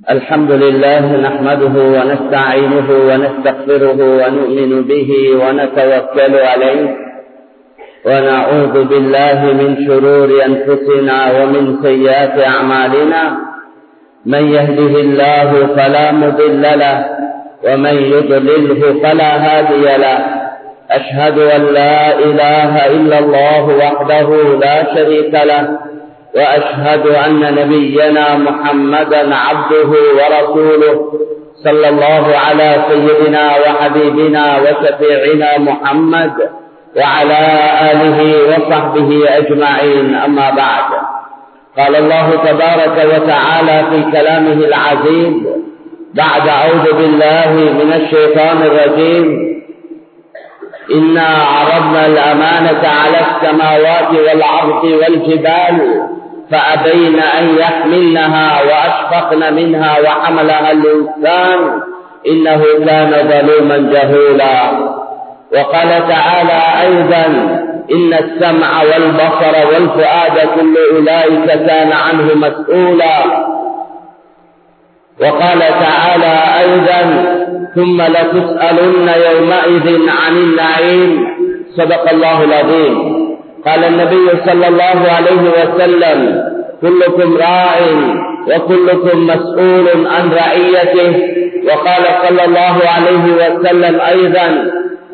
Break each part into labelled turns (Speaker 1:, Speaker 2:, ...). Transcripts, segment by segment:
Speaker 1: الحمد لله نحمده ونستعينه ونستغفره ونؤمن به ونتوكل عليه ونعوذ بالله من شرور أنفسنا ومن سيئات أعمالنا من يهده الله فلا مضل له ومن يضلله فلا هادي له أشهد أن لا إله إلا الله وحده لا شريك له وأشهد أن نبينا محمدا عبده ورسوله صلى الله على سيدنا وحبيبنا وشفيعنا محمد وعلى آله وصحبه أجمعين أما بعد قال الله تبارك وتعالى في كلامه العزيز بعد أعوذ بالله من الشيطان الرجيم إنا عرضنا الأمانة على السماوات والأرض والجبال فأبين أن يحملنها وأشفقن منها وحملها الإنسان إنه كان ظلوما جهولا وقال تعالى أيضا إن السمع والبصر والفؤاد كل أولئك كان عنه مسؤولا وقال تعالى أيضا ثم لتسألن يومئذ عن النعيم صدق الله العظيم قال النبي صلى الله عليه وسلم كلكم راع وكلكم مسؤول عن رعيته وقال صلى الله عليه وسلم أيضا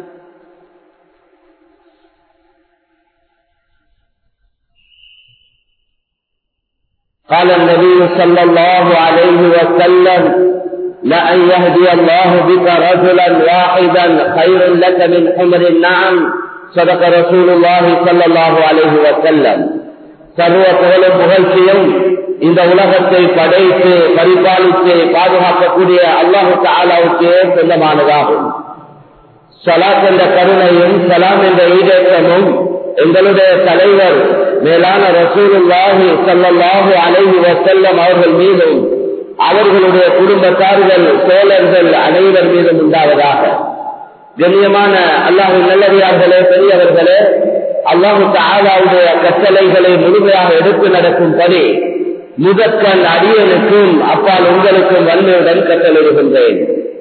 Speaker 1: قال النبي صلى الله عليه وسلم لأن يهدي الله بك رجلا واحدا خير لك من حمر النعم صدق رسول الله صلى الله عليه وسلم சர்வ புகழும் புகழ்ச்சியும் இந்த உலகத்தை படைத்து பரிபாலித்து பாதுகாக்கக்கூடிய அல்லாஹு தாலாவுக்கே சொந்தமானதாகும் சலாத் என்ற கருணையும் சலாம் என்ற ஈடேற்றமும் எங்களுடைய தலைவர் மேலான ரசூலுல்லாஹி சல்லாஹு அலைஹி வசல்லம் அவர்கள் மீதும் அவர்களுடைய குடும்பத்தார்கள் தோழர்கள் அனைவர் மீதும் உண்டாவதாக கண்ணியமான அல்லாஹு நல்லடியார்களே பெரியவர்களே அல்லாஹு தாலாவுடைய கட்டளைகளை முழுமையாக எடுத்து நடக்கும்படி முதற்கண் அடியனுக்கும் அப்பால் உங்களுக்கும் வன்மையுடன் கட்டளையிடுகின்றேன்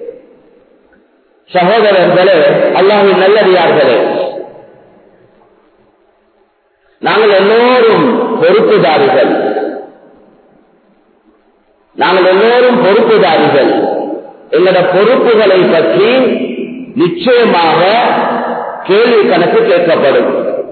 Speaker 1: சகோதரர்களே அல்லாஹின் நல்லடியார்களே நாங்கள் எல்லோரும் பொறுப்புதாரிகள் நாங்கள் எல்லோரும் பொறுப்புதாரிகள் எங்களோட பொறுப்புகளை பற்றி நிச்சயமாக கேள்வி கணக்கு கேட்கப்படும்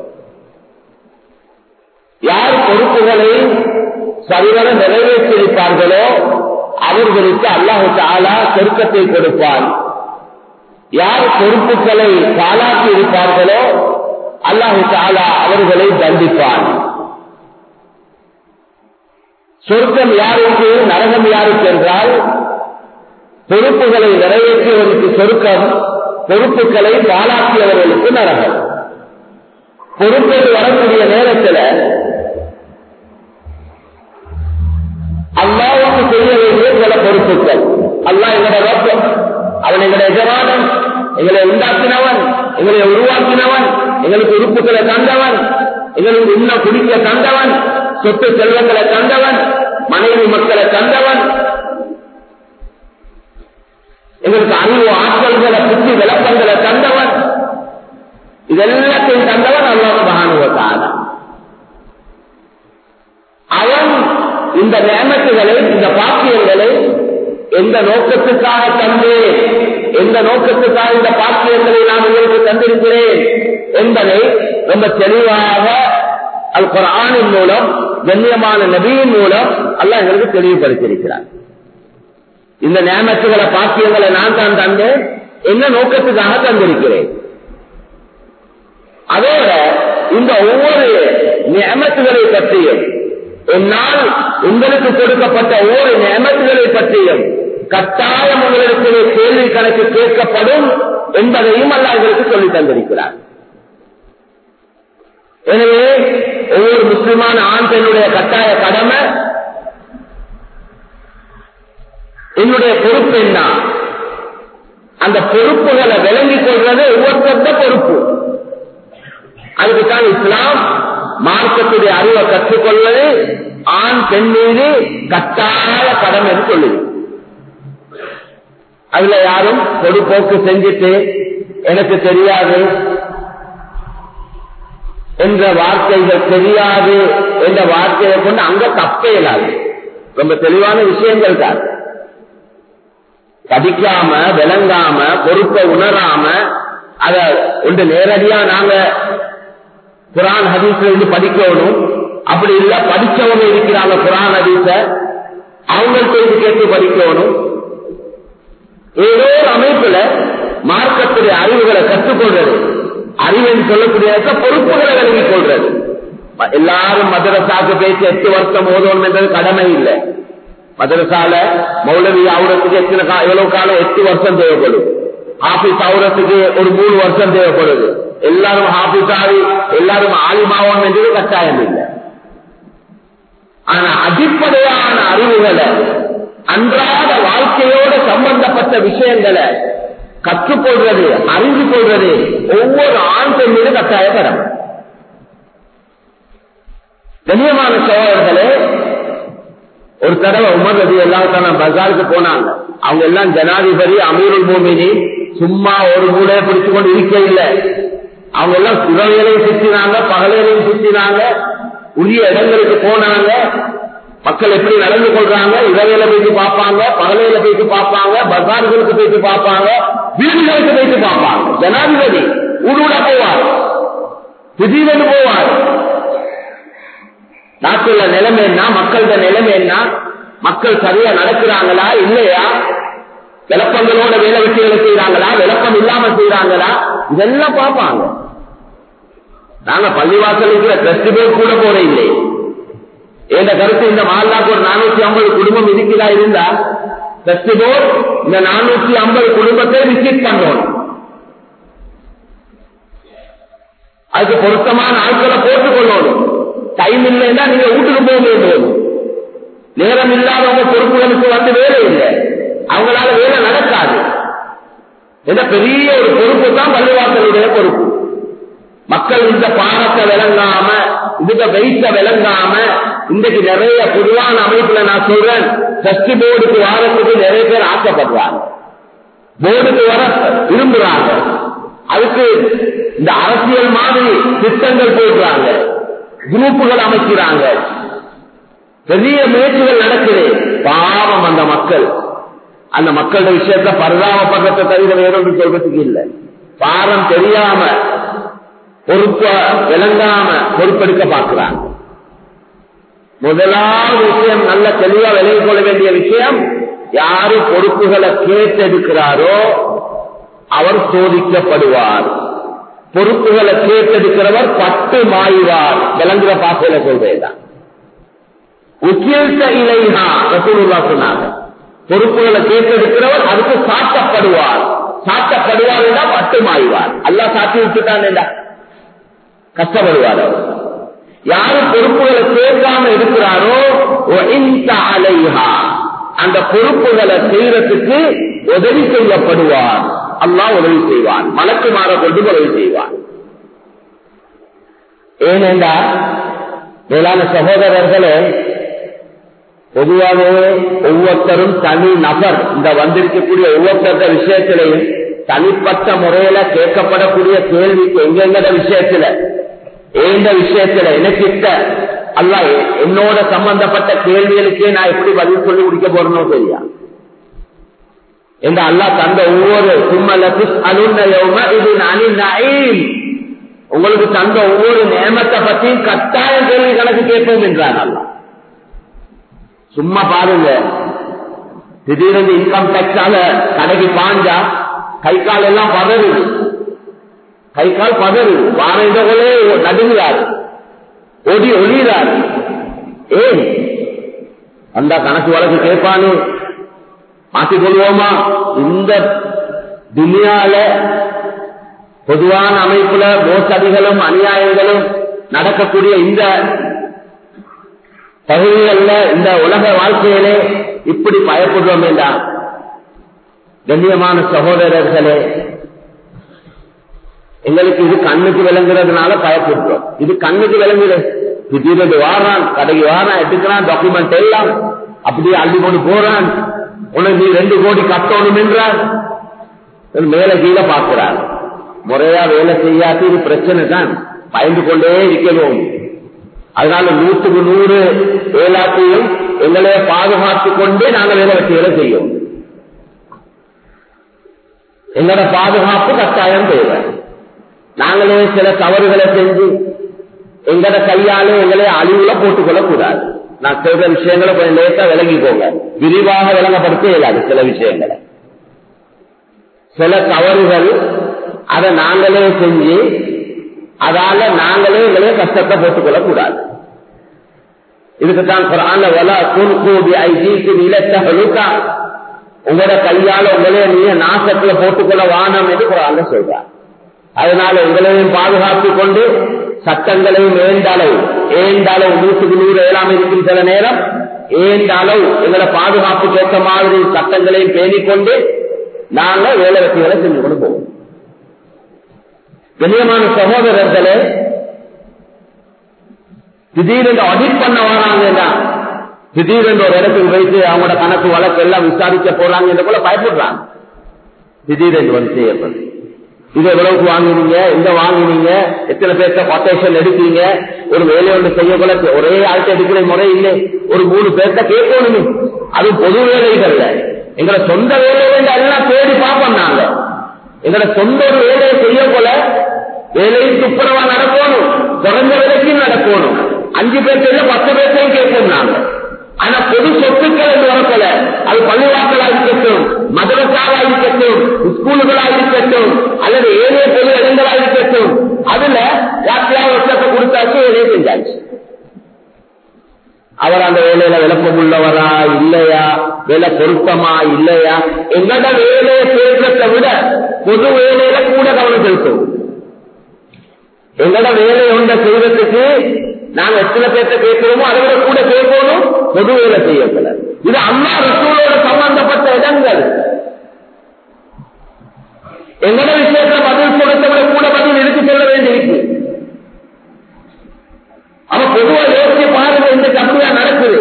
Speaker 1: யார் பொறுப்புகளை சரிவர நிறைவேற்றியிருப்பார்களோ அவர்களுக்கு அல்லாஹு தாலா சொருக்கத்தை கொடுப்பான் யார் பொறுப்புகளை பாலாக்கி இருப்பார்களோ அல்லாஹு தாலா அவர்களை தண்டிப்பான் சொர்க்கம் யாருக்கு நரகம் யாருக்கு என்றால் பொறுப்புகளை நிறைவேற்றியவருக்கு சொருக்கம் பொறுப்புகளை பாலாக்கியவர்களுக்கு நரகம் பொறுப்பேற்று வரக்கூடிய நேரத்தில் அல்லாவுக்கு செய்ய வேண்டிய சில பொறுப்புகள் அல்லா எங்களோட நோக்கம் அவன் எங்களுடைய எஜமானன் எங்களை உண்டாக்கினவன் எங்களை உருவாக்கினவன் எங்களுக்கு உறுப்புகளை தந்தவன் எங்களுக்கு உண்ண குடிக்க தந்தவன் சொத்து செல்வங்களை தந்தவன் மனைவி மக்களை தந்தவன் எங்களுக்கு அறிவு ஆற்றல்களை புத்தி விளக்கங்களை தந்தவன் இதெல்லாத்தையும் தந்தவன் அல்லாஹ் மகானுவத்தான அவன் இந்த நேமத்துகளை இந்த பாக்கியங்களை எந்த நோக்கத்துக்காக தந்து எந்த நோக்கத்துக்காக இந்த பாக்கியங்களை நான் உங்களுக்கு தந்திருக்கிறேன் என்பதை ரொம்ப தெளிவாக அல் குரானின் மூலம் கண்ணியமான நபியின் மூலம் அல்ல எங்களுக்கு தெளிவுபடுத்தியிருக்கிறார் இந்த நேமத்துகளை பாக்கியங்களை நான் தான் தந்தேன் என்ன நோக்கத்துக்காக தந்திருக்கிறேன் அதோட இந்த ஒவ்வொரு நியமத்துகளை பற்றியும் என்னால் உங்களுக்கு கொடுக்கப்பட்ட ஒவ்வொரு நியமத்துகளை பற்றியும் கட்டாயம் உங்களுக்கு கேள்வி கணக்கு கேட்கப்படும் என்பதையும் அல்ல எங்களுக்கு சொல்லி தந்திருக்கிறார் எனவே ஒவ்வொரு முஸ்லிமான ஆண் பெண்ணுடைய கட்டாய கடமை என்னுடைய பொறுப்பு என்ன அந்த பொறுப்புகளை விளங்கிக் கொள்வது ஒவ்வொருத்த பொறுப்பு அதுக்குத்தான் இஸ்லாம் மார்க்கத்துடைய அறிவை கற்றுக்கொள்வது ஆண் பெண் மீது கட்டாய கடமை என்று சொல்லுது அதுல யாரும் பொதுப்போக்கு செஞ்சுட்டு எனக்கு தெரியாது என்ற வார்த்தைகள் தெரியாது என்ற வார்த்தையை கொண்டு அங்க தப்பே இல்லாது ரொம்ப தெளிவான விஷயங்கள் தான் படிக்காம விளங்காம பொறுப்பை உணராம அத ஒன்று நேரடியா நாங்க குரான் ஹதீஸ்ல இருந்து படிக்கணும் அப்படி இல்ல படிச்சவங்க இருக்கிறாங்க குரான் ஹதீஸ அவங்கள்ட்ட இது கேட்டு படிக்கணும் ஏதோ ஒரு அமைப்புல மார்க்கத்துடைய அறிவுகளை கற்றுக்கொள்றது அறிவுன்னு சொல்லக்கூடிய பொறுப்புகளை விளங்கிக் கொள்றது எல்லாரும் மதரசாக்கு பேசி எட்டு வருஷம் ஓதணும் என்றது கடமை இல்லை மதரசால மௌலவி ஆகுறதுக்கு எத்தனை கா- எவ்வளவு காலம் எட்டு வருஷம் தேவைப்படும் ஆபீஸ் ஆகுறதுக்கு ஒரு மூணு வருஷம் தேவைப்படுது எல்லாரும் ஆபீஸ் ஆகி எல்லாரும் ஆலிமாவோம் என்றது கட்டாயம் இல்லை ஆனா அடிப்படையான அறிவுகளை அன்றாட வாழ்க்கையோட சம்பந்தப்பட்ட விஷயங்களை கற்றுக்கொள்றது அறிந்து கொள்றது ஒவ்வொரு ஆண் பெண்மீது கட்டாய கடமை கண்ணியமான சோழர்களே ஒரு தடவை உமர் ரதி எல்லாம் பஜாருக்கு போனாங்க அவங்க எல்லாம் ஜனாதிபதி அமீருல் பூமினி சும்மா ஒரு கூட பிடிச்சு கொண்டு இருக்க இல்லை அவங்க எல்லாம் சுரவியலையும் சுற்றினாங்க பகலையிலையும் சுற்றினாங்க உரிய இடங்களுக்கு போனாங்க மக்கள் எப்படி நடந்து கொள்றாங்க இரவையில போயிட்டு பார்ப்பாங்க பகலையில போயிட்டு பார்ப்பாங்க பஜார்களுக்கு போயிட்டு பார்ப்பாங்க வீடுகளுக்கு போயிட்டு பார்ப்பாங்க ஜனாதிபதி ஊடுட போவார் திடீரென்று போவார் நாட்டுல நிலைமை என்ன மக்களோட நிலைமை என்ன மக்கள் சரியா நடக்கிறாங்களா இல்லையா விளப்பங்களோட வேலை வெட்டிகளை செய்யறாங்களா விளப்பம் இல்லாம செய்யறாங்களா இதெல்லாம் பார்ப்பாங்க நாங்க பள்ளிவாசல் இருக்கிற ஃபெஸ்டிவல் கூட போற இல்லை என்ற கருத்து இந்த மாலாக்கு ஒரு நானூத்தி ஐம்பது குடும்பம் இருக்கிறதா இருந்தா ஃபெஸ்டிவல் இந்த நானூத்தி ஐம்பது குடும்பத்தை விசிட் பண்றோம் அதுக்கு பொருத்தமான ஆட்களை போட்டுக் கொள்ளணும் டைம் இல்லைன்னா நீங்க வீட்டுக்கு போக வேண்டும் நேரம் இல்லாதவங்க பொறுப்புகளுக்கு வந்து வேலை இல்லை அவங்களால வேலை நடக்காது என்ன பெரிய ஒரு பொறுப்பு தான் பள்ளிவாசலுடைய பொறுப்பு மக்கள் இந்த பாடத்தை விளங்காம இந்த வெயிட்ட விளங்காம இன்றைக்கு நிறைய பொதுவான அமைப்புல நான் சொல்றேன் டெஸ்ட் போர்டுக்கு வாரத்துக்கு நிறைய பேர் ஆசைப்படுறாங்க போர்டுக்கு வர விரும்புறாங்க அதுக்கு இந்த அரசியல் மாதிரி திட்டங்கள் போடுறாங்க குரூப்புகள் அமைக்கிறாங்க பெரிய முயற்சிகள் நடக்குது பாவம் அந்த மக்கள் அந்த மக்களோட விஷயத்த பரிதாபப்படுறதை தவிர வேறொன்று சொல்றதுக்கு இல்லை பாரம் தெரியாம பொறுப்ப விளங்காம பொறுப்பெடுக்க பார்க்கிறாங்க முதலாவது விஷயம் நல்ல தெளிவா விலகி கொள்ள வேண்டிய விஷயம் யாரு பொறுப்புகளை கேட்டெடுக்கிறாரோ அவர் சோதிக்கப்படுவார் பொறுப்புகளை கேட்டெடுக்கிறவர் பட்டு மாய்வார் விளங்குற பாசையில சொல்றேதான் உச்சியல்த இலைனா ரசூலுல்லா சொன்னாங்க பொறுப்புகளை கேட்டெடுக்கிறவர் அதுக்கு சாட்டப்படுவார் சாட்டப்படுவார் என்றால் பட்டு மாய்வார் அல்லா சாட்டி விட்டுட்டான் கஷ்டப்படுவார் அவர் யாரு பொறுப்புகளை கேட்காம இருக்கிறாரோ அலைஹா அந்த பொறுப்புகளை செய்யறதுக்கு உதவி செய்யப்படுவார் அல்லாஹ் உதவி செய்வான் மலக்கு மாற கொண்டு உதவி செய்வான் ஏனென்றா மேலான சகோதரர்களே பொதுவாகவே ஒவ்வொருத்தரும் தனி நபர் இந்த வந்திருக்கக்கூடிய ஒவ்வொருத்தர விஷயத்திலையும் தனிப்பட்ட முறையில கேட்கப்படக்கூடிய கேள்விக்கு எங்கெங்கட விஷயத்துல எந்த விஷயத்துல எனக்கிட்ட அல்ல என்னோட சம்பந்தப்பட்ட கேள்விகளுக்கே நான் எப்படி பதில் சொல்லி முடிக்க போறனோ தெரியா என்ற அல்லா தந்த ஒவ்வொரு சும்மலத்து அலுன்னயோம இது அணி உங்களுக்கு தந்த ஒவ்வொரு நியமத்தை பற்றியும் கட்டாய கேள்வி கணக்கு கேட்போம் என்றான் அல்லா சும்மா பாருங்க திடீர்னு இன்கம் டேக்ஸால கடைக்கு பாஞ்சா கை கால் எல்லாம் பதறுது கை கால் பதறுது வாரங்களே நடுங்கிறார் ஓடி ஒளிகிறார் ஏன் அந்த கணக்கு வழக்கு கேட்பானு மாற்றிக்கொள்வோமா இந்த துனியால பொதுவான அமைப்புல மோசடிகளும் அநியாயங்களும் நடக்கக்கூடிய இந்த பகுதிகளில் இந்த உலக வாழ்க்கையிலே இப்படி பயப்படுறோம் வேண்டாம் கண்ணியமான சகோதரர்களே எங்களுக்கு இது கண்ணுக்கு விளங்குறதுனால பயப்படுறோம் இது கண்ணுக்கு விளங்குது திடீர்னு வாரான் கடைக்கு வாரான் எடுக்கிறான் டாக்குமெண்ட் எல்லாம் அப்படியே அள்ளி கொண்டு போறான் உனக்கு நீ ரெண்டு கோடி கட்டணும் என்றார் மேல கீழே பார்க்கிறார் முறையா வேலை செய்யாட்டி இது பிரச்சனை தான் பயந்து கொண்டே இருக்கணும் அதனால நூற்றுக்கு நூறு வேளாட்டையும் எங்களை பாதுகாத்துக் கொண்டே நாங்கள் வேலை வெற்றிகளை செய்யும் எங்களோட பாதுகாப்பு கட்டாயம் தேவை நாங்களே சில தவறுகளை செஞ்சு எங்கட கையாலே எங்களை அழிவுல போட்டுக்கொள்ள கூடாது நான் சொல்ற விஷயங்களை கொஞ்சம் லேசா விளங்கிக்கோங்க விரிவாக விளங்கப்படுத்த இயலாது சில விஷயங்களை சில தவறுகள் அதை நாங்களே செஞ்சு அதால நாங்களே எங்களே கஷ்டத்தை போட்டுக்கொள்ள கூடாது இதுக்குத்தான் குரான்ல வலா துன்கூபி ஐதீக்கு இலத்தகலுக்கா உங்களோட கையால உங்களே நீங்க நாசத்துல போட்டுக்கொள்ள வானம் என்று குரான்ல சொல்றார் அதனால உங்களையும் பாதுகாத்துக் கொண்டு சட்டங்களையும் ஏந்த அளவு ஏந்த அளவு நூற்றுக்கு நூறு ஏழாம் இருக்கும் சில நேரம் ஏந்த அளவு எங்களை பாதுகாப்புக்கு ஏற்ற மாதிரி சட்டங்களையும் பேணிக்கொண்டு நாங்க வேலை வெற்றிகளை செஞ்சு கொண்டு போவோம் கண்ணியமான சகோதரர்களே திடீரென்று ஆடிட் பண்ண வராங்கன்னா திடீரென்று ஒரு இடத்துக்கு வைத்து அவங்களோட கணக்கு வழக்கு எல்லாம் விசாரிக்க போறாங்க என்று போல பயப்படுறாங்க திடீரென்று வந்து செய்யப்படும் இது எவ்வளவுக்கு வாங்கினீங்க எங்க வாங்கினீங்க எத்தனை பேர்த்த கொட்டேஷன் எடுத்தீங்க ஒரு வேலை ஒன்று செய்ய போல ஒரே ஆள்கிட்ட எடுக்கிற முறை இல்லை ஒரு மூணு பேர்த்த கேட்கணுமே அது பொது வேலைகள்ல எங்களை சொந்த வேலைகள் எல்லாம் தேடி பார்ப்போம் நாங்க எங்களோட சொந்த ஒரு வேலையை செய்ய போல வேலையும் துப்புரவா நடக்கணும் குறைஞ்ச விலைக்கும் நடக்கணும் அஞ்சு பேர்த்தையும் பத்து பேர்த்தையும் கேட்போம் நாங்க ஆனா பொது சொத்துக்கள் என்று வரப்போல அது பள்ளிவாக்கலா இருக்கட்டும் மதரசாவா இருக்கட்டும் ஸ்கூலுகளா இருக்கட்டும் அல்லது ஏழை பொது இடங்களா இருக்கட்டும் அதுல யாத்திரா வருஷத்தை கொடுத்தாச்சு வேலையை செஞ்சாச்சு அவர் அந்த வேலையில விளப்பம் உள்ளவரா இல்லையா வேலை பொருத்தமா இல்லையா எங்கட வேலையை பேசுறதை விட பொது வேலையில கூட கவனம் செலுத்தும் எங்கட வேலை ஒன்றை செய்யறதுக்கு நாங்க எத்தனை பேர்த்த கேட்கிறோமோ அதை விட கூட கேட்கணும் பொது வேலை செய்யப்பட இது அம்மா ரசூலோட சம்பந்தப்பட்ட இடங்கள் எங்கட விஷயத்துல பதில் கொடுத்த விட கூட பதில் எடுத்து செல்ல வேண்டியிருக்கு அவ பொதுவா யோசிச்சு பாருங்க இந்த அப்படியா நடக்குது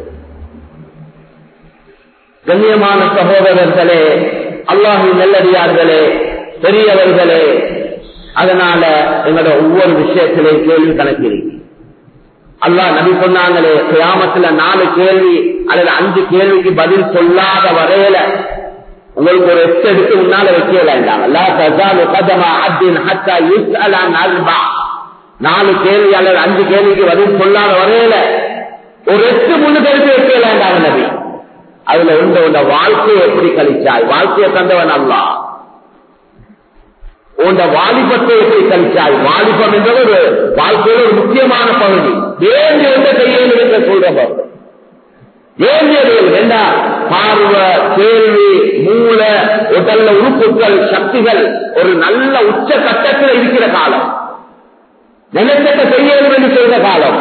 Speaker 1: கண்ணியமான சகோதரர்களே அல்லாஹின் நல்லடியார்களே பெரியவர்களே அதனால எங்களோட ஒவ்வொரு விஷயத்திலையும் கேள்வி கணக்கிறீங்க அல்லாஹ் நபி சொன்னாங்களே கிராமத்துல நாலு கேள்வி அல்லது அஞ்சு கேள்விக்கு பதில் சொல்லாத வரையில உங்களுக்கு ஒரு எட்டு எடுத்து முன்னால வைக்கலாண்டாங்க நாலு கேள்வி அல்லது அஞ்சு கேள்விக்கு பதில் சொல்லாத வரையில ஒரு எட்டு முன்னுக்கு எடுத்து வைக்கலாண்டாங்க நபி அதுல உண்ட உண்ட வாழ்க்கையை எப்படி கழிச்சாய் வாழ்க்கையை தந்தவன் அல்லா உண்ட வாலிபத்தை எப்படி கழிச்சாய் வாலிபம் என்பது ஒரு வாழ்க்கையில ஒரு முக்கியமான பகுதி வேண்டிய ஒன்றை செய்யணும் என்று சொல்றவர் வேண்டியது என்ன பார்வை கேள்வி மூளை உடல்ல உறுப்புகள் சக்திகள் ஒரு நல்ல உச்ச கட்டத்தில் இருக்கிற காலம் நினைச்சத்தை செய்யணும் என்று சொல்ற காலம்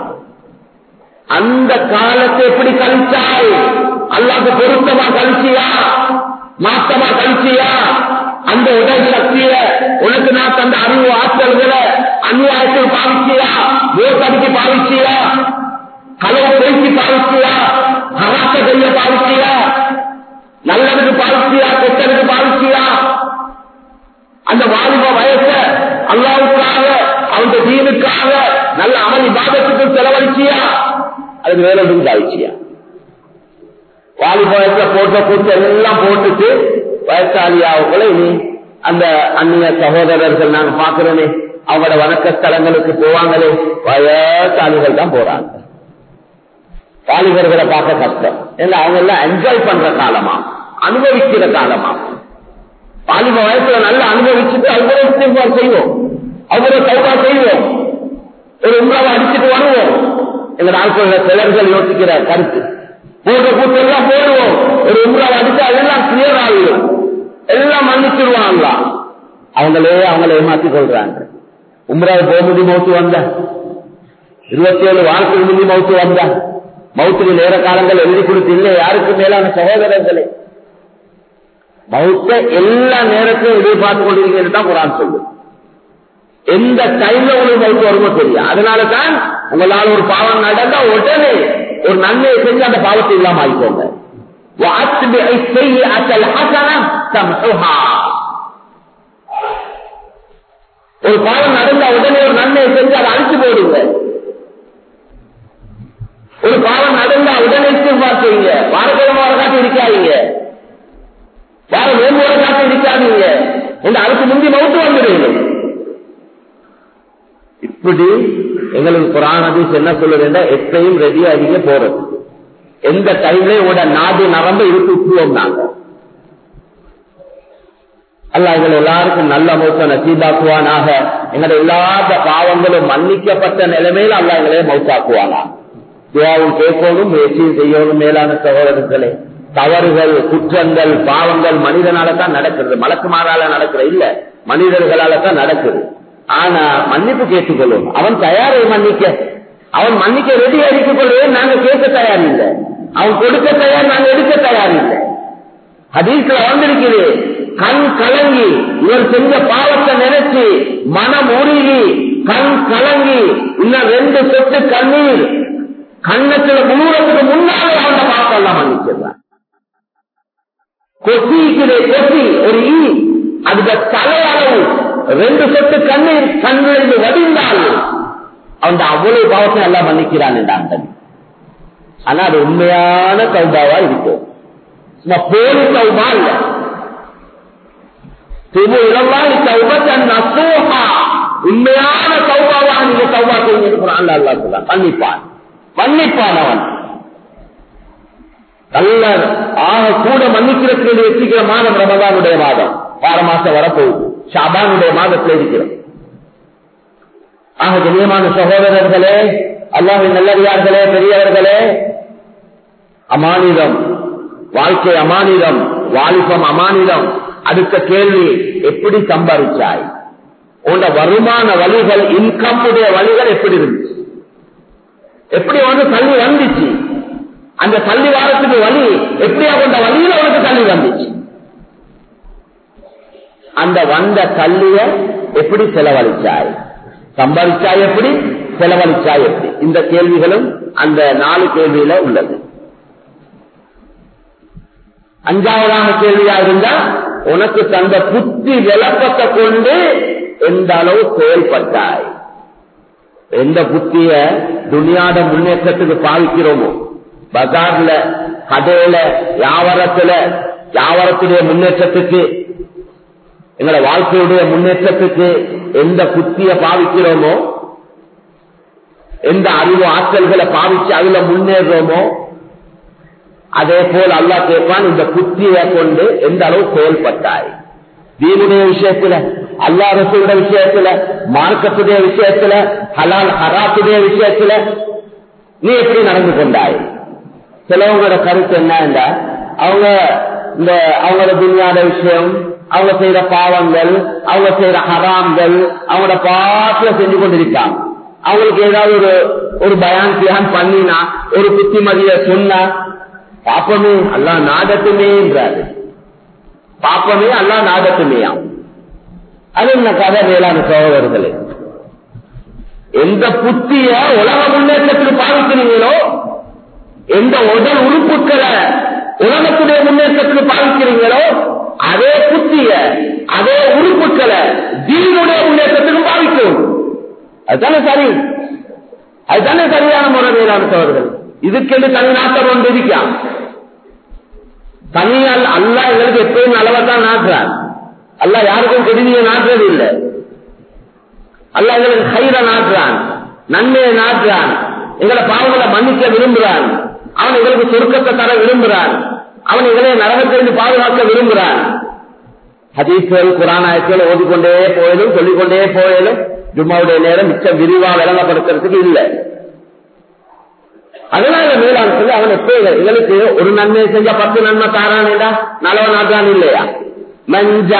Speaker 1: அந்த காலத்தை எப்படி கழிச்சாய் அல்லாத பொருத்தமா கழிச்சியா மாத்தமா கழிச்சியா அந்த உடல் சக்திய உனக்கு நான் தந்த அறிவு ஆற்றல்களை அநியாயத்தில் பாவிச்சியா மோசடிக்கு பாவிச்சியா களவு பேசி பாவிச்சியா ஹராக்க செய்ய பாவிச்சியா நல்லதுக்கு பாவிச்சியா கெட்டதுக்கு பாவிச்சியா அந்த வாலிப வயச அல்லாவுக்காக அவங்க தீனுக்காக நல்ல அமல் இபாதத்துக்கு செலவழிச்சியா அதுக்கு வேலை எதுவும் பாவிச்சியா வாலிப வயசுல போட்ட கூட்டு எல்லாம் போட்டுட்டு வயசாலியாவுக்குள்ள இனி அந்த அந்நிய சகோதரர்கள் நாங்க பாக்குறோமே அவங்களோட வணக்க ஸ்தலங்களுக்கு போவாங்களே வயசாலிகள் தான் போறாங்க வாலிபர்களை பார்க்க கஷ்டம் ஏன்னா அவங்க எல்லாம் என்ஜாய் பண்ற காலமா அனுபவிக்கிற காலமா வாலிப வயசுல நல்லா அனுபவிச்சுட்டு அவங்களே செய்வோம் அவங்களே சௌகா செய்வோம் ஒரு உங்களாவை அடிச்சுட்டு வருவோம் எங்க நாட்கள் சிலர்கள் யோசிக்கிற கருத்து போன்ற கூட்டு எல்லாம் போடுவோம் ஒரு உங்களாவை அடிச்சா அதெல்லாம் கிளியர் ஆகிடும் எல்லாம் மன்னிச்சிருவாங்களா அவங்களே அவங்கள ஏமாத்தி கொள்றாங்க உம்ராவை போகும்போது மௌத்து வந்த இருபத்தி ஏழு வாழ்க்கை முடிஞ்சு மௌத்து வந்த மௌத்துக்கு நேர காலங்கள் எழுதி கொடுத்து இல்லை யாருக்கு மேலான சகோதரர்களே மௌத்த எல்லா நேரத்திலும் எதிர்பார்த்து கொண்டிருக்கிறது தான் குரான் சொல்லு எந்த டைம்ல உங்களுக்கு மௌத்து வருமோ தெரியும் அதனால தான் உங்களால் ஒரு பாவம் நடந்தா உடனே ஒரு நன்மையை செஞ்சு அந்த பாவத்தை இல்லாம ஆகிக்கோங்க وَأَتْبِعِ السَّيِّئَةَ الْحَسَنَةَ تَمْحُهَا ஒரு பாவம் நடந்தா உடனே ஒரு நன்மையை செஞ்சு அதை அழிச்சு போடுங்க ஒரு பாவம் நடந்தா உடனே இஸ்திஃபார் செய்யுங்க வாரக்கிழமை வர காட்டி இருக்காதீங்க வார வேறு வர காட்டி இருக்காதீங்க இந்த அதுக்கு முந்தி மவுத்து வந்துடுவீங்க இப்படி எங்களுக்கு குரான் ஹதீஸ் என்ன சொல்லுதுன்னா எப்பயும் ரெடியா நீங்க போறது எந்த டைம்ல உங்களோட நாடு நரம்பு இருக்கு விட்டுருவோம் நாங்க அல்ல எங்களை எல்லாருக்கும் நல்ல மௌத்த நசீபாக்குவானாக எங்களுடைய எல்லா பாவங்களும் மன்னிக்கப்பட்ட நிலைமையில அல்ல எங்களே மௌத்தாக்குவானா துவாவும் கேட்கணும் முயற்சியும் செய்யணும் மேலான சகோதரர்களே தவறுகள் குற்றங்கள் பாவங்கள் மனிதனால தான் நடக்கிறது மலக்குமாரால நடக்கிறது இல்ல மனிதர்களால தான் நடக்குது ஆனா மன்னிப்பு கேட்டுக்கொள்ளும் அவன் தயாரை மன்னிக்க அவன் மன்னிக்க ரெடி அடித்துக் கொள்வேன் நாங்க கேட்க தயார் இல்லை அவன் கொடுக்க தயார் நாங்க எடுக்க தயார் இல்லை ஹதீஸ்ல வந்திருக்குது கண் கலங்கி இவர் செஞ்ச பாவத்தை நினைச்சு மனம் உருகி கண் கலங்கி இன்னும் ரெண்டு சொட்டு கண்ணீர் கண்ணத்துல முழுவதுக்கு முன்னாலே அவன் பாவத்தை எல்லாம் மன்னிச்சிருந்தான் கொசிக்குதே கொசி ஒரு ஈ அதுக்கு தலையளவு ரெண்டு சொட்டு கண்ணீர் கண்ணிலிருந்து வடிந்தால் அவன் அவ்வளவு பாவத்தை எல்லாம் மன்னிக்கிறான் என்றான் ஆனா அது உண்மையான கௌபாவா இருக்கும் சும்மா போலி கௌபா இல்ல திரு இளவாளி கௌபத்தன் நசூஹா உண்மையான கௌபாவா நீங்க கௌபா செய்யிருக்கிறான் அல்ல அல்லா சொல்றான் மன்னிப்பான் மன்னிப்பான் அவன் நல்ல ஆக கூட மன்னிக்கிறதுக்கு வச்சுக்கிற மாதம் ரமதானுடைய மாதம் வார மாசம் வரப்போகுது ஷாபானுடைய மாதத்தில் இருக்கிறோம் ஆக கண்ணியமான சகோதரர்களே அல்லாஹின் நல்லடியார்களே பெரியவர்களே அமானிதம் வாழ்க்கை அமானிதம் வாலிபம் அமானிதம் அடுத்த கேள்வி எப்படி சம்பாதிச்சாய் உன்னோட வருமான வழிகள் இன்கம் உடைய வழிகள் எப்படி இருந்துச்சு எப்படி வந்து தள்ளி வந்துச்சு அந்த தள்ளி வாரத்துக்கு வழி எப்படியா கொண்ட வழியில உனக்கு தள்ளி வந்துச்சு அந்த வந்த கல்லிய எப்படி செலவழிச்சாய் சம்பாதிச்சாய் எப்படி செலவழிச்சாய் எப்படி இந்த கேள்விகளும் அந்த நாலு கேள்வியில உள்ளது அஞ்சாவதான கேள்வியா இருந்தா உனக்கு தந்த புத்தி விளப்பத்தை கொண்டு எந்த அளவு செயல்பட்டாய் எந்த புத்திய துணியாத முன்னேற்றத்துக்கு பாவிக்கிறோமோ பஜார்ல கடையில வியாபாரத்துல வியாபாரத்துடைய முன்னேற்றத்துக்கு எங்களோட வாழ்க்கையுடைய முன்னேற்றத்துக்கு எந்த புத்திய பாவிக்கிறோமோ எந்த அறிவு ஆற்றல்களை பாவிச்சு அதுல முன்னேறோமோ அதே போல் அல்லா கேட்பான் இந்த புத்தியை கொண்டு எந்த அளவு செயல்பட்டாய் தீனுடைய விஷயத்துல அல்லா ரசூடைய விஷயத்துல மார்க்கத்துடைய விஷயத்துல ஹலால் ஹராத்துடைய விஷயத்துல நீ எப்படி நடந்து கொண்டாய் சிலவங்களோட கருத்து என்ன அவங்க இந்த அவங்களோட துணியாத விஷயம் அவங்க செய்யற பாவங்கள் அவங்க செய்யற ஹராம்கள் அவங்களோட பாட்டுல செஞ்சு கொண்டிருக்காங்க அவங்களுக்கு ஏதாவது ஒரு ஒரு பயான் தியான் பண்ணினா ஒரு புத்திமதிய சொன்னா பாப்பமே அல்லா நாடட்டுமேன்றாரு பாப்பமே அல்லா நாடட்டுமேயாம் அது என்ன கதை மேலான சகோதரர்களே எந்த புத்திய உலக முன்னேற்றத்துக்கு பாதிக்கிறீங்களோ எந்த உடல் உறுப்புக்களை உலகத்துடைய முன்னேற்றத்துக்கு பாதிக்கிறீங்களோ அதே புத்திய அதே உறுப்புக்களை தீனுடைய முன்னேற்றத்துக்கு பாதிக்கும் அதுதானே சரி அதுதானே சரியான முறை மேலான சோழர்கள் இதுக்கென்று தனி நாட்டம் ஒன்று இருக்கான் தனியால் அல்ல எங்களுக்கு எப்பயும் அளவத்தான் நாட்டுறான் அல்ல யாருக்கும் கெடுதியை நாட்டுறது இல்லை அல்ல எங்களுக்கு கயிற நாட்டுறான் நன்மையை நாட்டுறான் எங்களை பாவங்களை மன்னிக்க விரும்புகிறான் அவன் எங்களுக்கு சொருக்கத்தை தர விரும்புகிறான் அவன் எங்களை நரகத்திலிருந்து பாதுகாக்க விரும்புகிறான் ஹதீஸ்வரி குரானாயத்தில் ஓதிக்கொண்டே போயலும் சொல்லிக்கொண்டே போயலும் ஜும்மாவுடைய நேரம் மிச்சம் விரிவா விளங்கப்படுத்துறதுக்கு இல்லை அதனால மேலாண் சொல்லி அவன் எப்ப எங்களுக்கு ஒரு நன்மை செஞ்சா பத்து நன்மை தாரானேடா நல்லவனாதான் இல்லையா மஞ்சா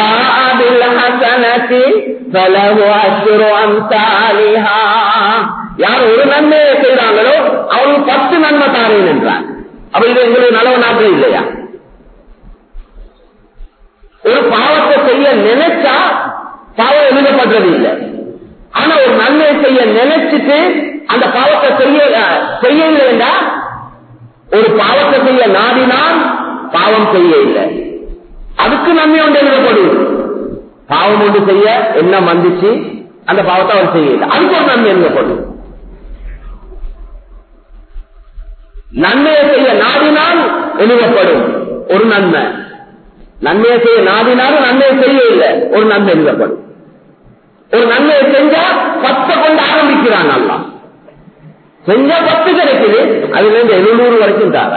Speaker 1: யார் ஒரு நன்மையை செய்யறாங்களோ அவனுக்கு பத்து நன்மை தாரேன் என்றான் அப்ப இது எங்களுக்கு நல்லவனாக இல்லையா ஒரு பாவத்தை செய்ய நினைச்சா பாவம் எழுதப்படுறது இல்லை ஆனா ஒரு நன்மை செய்ய நினைச்சிட்டு அந்த பாவத்தை செய்ய செய்யலைண்டா ஒரு பாவத்தை செய்ய நாடினால் பாவம் செய்ய இல்லை அதுக்கு நன்மை ஒன்று எழுதப்படுவது பாவம் ஒன்று செய்ய என்ன வந்துச்சு அந்த பாவத்தை அவர் செய்ய இல்லை அதுக்கு ஒரு நன்மை எழுதப்படுது நன்மையை செய்ய நாடினால் எழுதப்படும் ஒரு நன்மை நன்மையை செய்ய நாடினாலும் நன்மையை செய்ய இல்லை ஒரு நன்மை எழுதப்படும் ஒரு நன்மையை செஞ்சா பத்தை கொண்டு ஆரம்பிக்கிறான் நல்லா செஞ்சா பத்து கிடைக்குது அதுல இருந்து எழுநூறு வரைக்கும் தார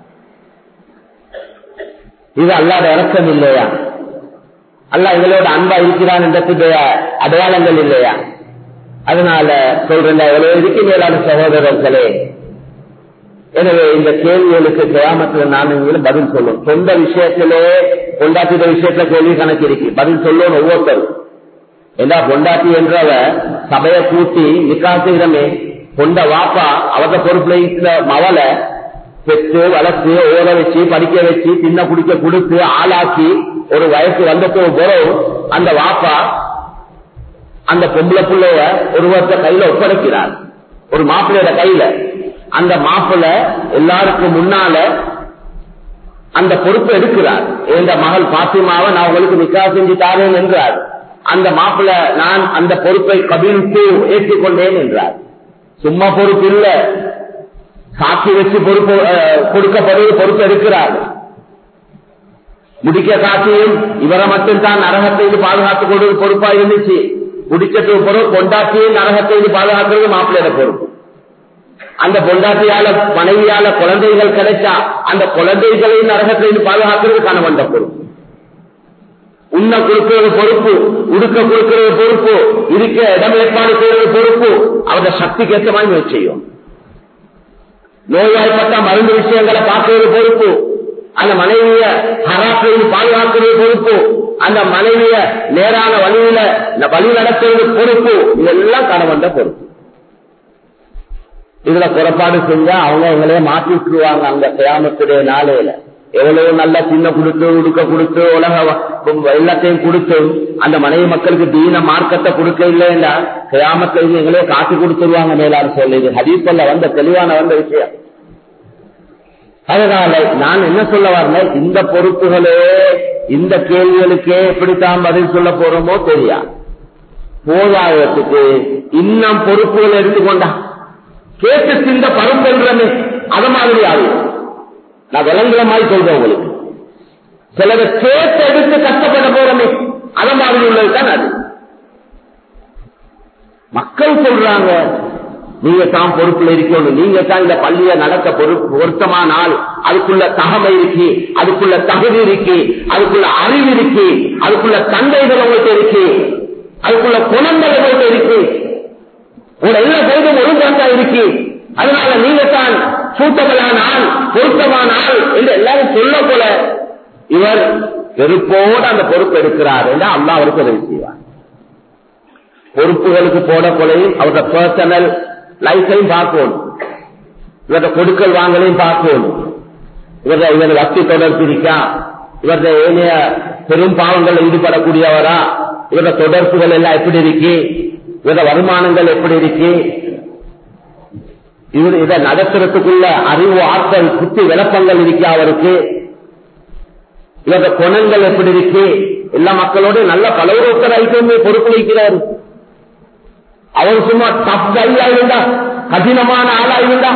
Speaker 1: இது அல்லாத இறக்கம் இல்லையா அல்ல எங்களோட அன்பா இருக்கிறான் என்றதுடைய அடையாளங்கள் இல்லையா அதனால சொல்றேன் எவ்வளவு இருக்கு மேலான சகோதரர்களே எனவே இந்த கேள்விகளுக்கு கிராமத்துல நான் நீங்களும் பதில் சொல்லும் சொந்த விஷயத்திலே கொண்டாட்டிய விஷயத்துல கேள்வி கணக்கு இருக்கு பதில் சொல்லணும் ஒவ்வொருத்தரும் ஏண்டா பொண்டாட்டி என்றவ சபையை கூட்டி நிக்காசுகிறமே கொண்ட வாப்பா அவத பொறுப்புல இருக்கிற மவளை பெற்று வளர்த்து ஓட வச்சு படிக்க வச்சு தின்ன குடிக்க கொடுத்து ஆளாக்கி ஒரு வயசு வந்தப்போ போறோம் அந்த வாப்பா அந்த பொம்பளை பிள்ளைய ஒருவர்த்த கையில ஒப்படைக்கிறார் ஒரு மாப்பிள்ளையோட கையில அந்த மாப்பிள்ளை எல்லாருக்கும் முன்னால அந்த பொறுப்பை எடுக்கிறார் எந்த மகள் பாத்திமாவை நான் உங்களுக்கு நிக்கா செஞ்சு தாரேன் என்றார் அந்த மாப்பிள்ளை நான் அந்த பொறுப்பை கபில்க்கு ஏற்றுக்கொண்டேன் என்றார் சும்மா பொறுப்பு இல்ல சாட்சி வச்சு பொறுப்பு அஹ், கொடுக்கப்படுவது பொறுப்பு எடுக்கிறார் முடிக்க காட்சியும் இவரை மட்டும் தான் நரகத்தை இது பாதுகாத்துக் கொள்வது பொறுப்பா இருந்துச்சு முடிக்கட்டு பொருள் கொண்டாட்டியும் நரகத்தை இது பாதுகாக்கிறது மாப்பிள்ளையோட பொறுப்பு அந்த பொண்டாட்டியால மனைவியால குழந்தைகள் கிடைச்சா அந்த குழந்தைகளையும் நரகத்திலிருந்து பாதுகாக்கிறது கணவன் பொறுப்பு உண்ண கொடுக்கிறது பொறுப்பு உடுக்க கொடுக்கிறது பொறுப்பு இருக்க இடம் ஏற்பாடு செய்வது பொறுப்பு அவருடைய சக்திக்கு ஏற்ற மாதிரி முயற்சி செய்யும் நோய்வாய்ப்பட்ட மருந்து விஷயங்களை பார்க்கிறது பொறுப்பு அந்த மனைவிய ஹராத்திலிருந்து பாதுகாக்கிறது பொறுப்பு அந்த மனைவிய நேரான வழியில இந்த வழி நடத்துவது பொறுப்பு இதெல்லாம் கணவன் பொறுப்பு இதுல புறப்பாடு செஞ்சா அவங்க எங்களே மாற்றி விட்டுருவாங்க அந்த கிராமத்துடைய நாளையில எவ்வளவு நல்லா சின்ன கொடுத்து உடுக்க கொடுத்து உலக வ- எல்லாத்தையும் கொடுத்து அந்த மனைவி மக்களுக்கு தீன மார்க்கத்தை கொடுக்க இல்லைன்னா கிராமத்துல இது எங்களே காட்டி கொடுத்துருவாங்க மேலாறு சொல்லி இது ஹதீஸ்ல வந்த தெளிவான வந்த விஷயம் அதனால நான் என்ன சொல்ல வரல இந்த பொறுப்புகளே இந்த கேள்விகளுக்கே எப்படித்தான் பதில் சொல்ல போறோமோ தெரியா போதாயத்துக்கு இன்னும் பொறுப்புகள் எடுத்துக்கொண்டா கேட்டு சிந்த பருப்பென்றமே அது மாதிரி ஆகும் நான் விளங்குற மாதிரி சொல்றேன் உங்களுக்கு சிலதை கேட்டு எடுத்து கஷ்டப்பட போறமே அது மாதிரி உள்ளதுதான் அது மக்கள் சொல்றாங்க நீங்க தான் பொறுப்புல இருக்கணும் நீங்க தான் இந்த பள்ளிய நடத்த பொறுப்பு பொருத்தமான ஆள் அதுக்குள்ள தகமை இருக்கு அதுக்குள்ள தகுதி இருக்கு அதுக்குள்ள அறிவு இருக்கு அதுக்குள்ள தந்தைகள் உங்கள்கிட்ட இருக்கு அதுக்குள்ள குணங்கள் உங்கள்கிட்ட இருக்கு உங்க எல்லா கைதும் ஒழுங்காட்டா இருக்கு அதனால நீங்க தான் சூட்டங்களான ஆள் பொருத்தமான ஆள் என்று எல்லாரும் சொல்ல போல இவர் வெறுப்போடு அந்த பொறுப்பு எடுக்கிறார் என்று அல்லா அவருக்கு உதவி செய்வார் பொறுப்புகளுக்கு போட கொலையும் அவரோட பர்சனல் லைஃபையும் பார்க்கணும் இவரது கொடுக்கல் வாங்கலையும் பார்க்கணும் இவரது இவர் வட்டி தொடர்பு இருக்கா இவரது ஏனைய பெரும் பாவங்கள் ஈடுபடக்கூடியவரா இவரது தொடர்புகள் எல்லாம் எப்படி இருக்கு இவரது வருமானங்கள் எப்படி இருக்கு இவர் இதை நடத்துறதுக்குள்ள அறிவு ஆற்றல் புத்தி விளப்பங்கள் இருக்கா அவருக்கு இவரது குணங்கள் எப்படி இருக்கு எல்லா மக்களோட நல்ல பலவரோக்கராயிட்டு பொறுப்பு வைக்கிறார் அவர் சும்மா டப் கையா இருந்தா கடினமான ஆளா இருந்தா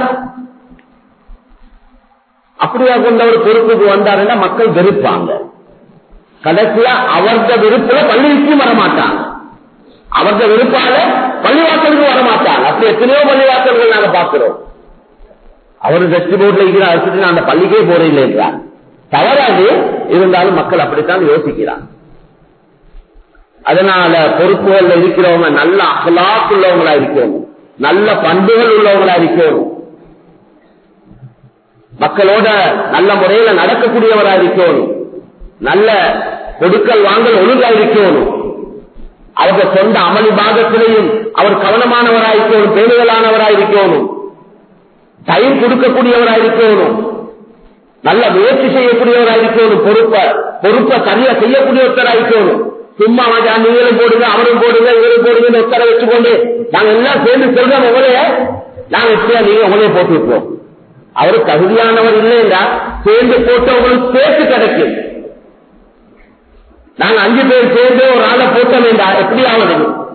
Speaker 1: அப்படியா கொண்ட ஒரு பொறுப்புக்கு வந்தாருன்னா மக்கள் வெறுப்பாங்க கடைசியா அவர்த வெறுப்புல பள்ளிக்கு வரமாட்டாங்க அவர்த வெறுப்பால பள்ளிவாசலுக்கு வரமாட்டாங்க அப்படி எத்தனையோ பள்ளிவாசல்கள் நாங்க பார்க்கிறோம் அவர் வெஸ்ட் போர்ட்ல இருக்கிற அரசு நான் அந்த பள்ளிக்கே போறதில்லை என்றார் தவறாது இருந்தாலும் மக்கள் அப்படித்தான் யோசிக்கிறாங்க அதனால பொறுப்புகள் இருக்கிறவங்க நல்ல அகலாக் உள்ளவங்களா இருக்கணும் நல்ல பண்புகள் உள்ளவங்களா இருக்கணும் மக்களோட நல்ல முறையில நடக்கக்கூடியவரா இருக்கணும் நல்ல கொடுக்கல் வாங்கல் ஒழுங்கா இருக்கணும் அவருடைய சொந்த அமளி பாகத்திலையும் அவர் கவனமானவராயிருக்கணும் பேணுதலானவராயிருக்கணும் டைம் கொடுக்கக்கூடியவராயிருக்கணும் நல்ல முயற்சி செய்யக்கூடியவராயிருக்கணும் பொறுப்பை பொறுப்பை சரியா செய்யக்கூடியவராயிருக்கணும் சும்மா வாங்க நீங்களும் போடுங்க அவரும் போடுங்க இவரும் போடுங்க உத்தர வச்சுக்கொண்டு நாங்க எல்லாம் சேர்ந்து சொல்றோம் உங்களைய நாங்க எப்படியா நீங்க உங்களைய போட்டு விட்டுருவோம் அவர் தகுதியானவர் இல்லைன்னா சேர்ந்து போட்டவங்களுக்கு சேர்த்து கிடைக்கும் நாங்க அஞ்சு பேர் சேர்ந்து ஒரு ஆளை போட்டோம் என்றா எப்படி ஆவது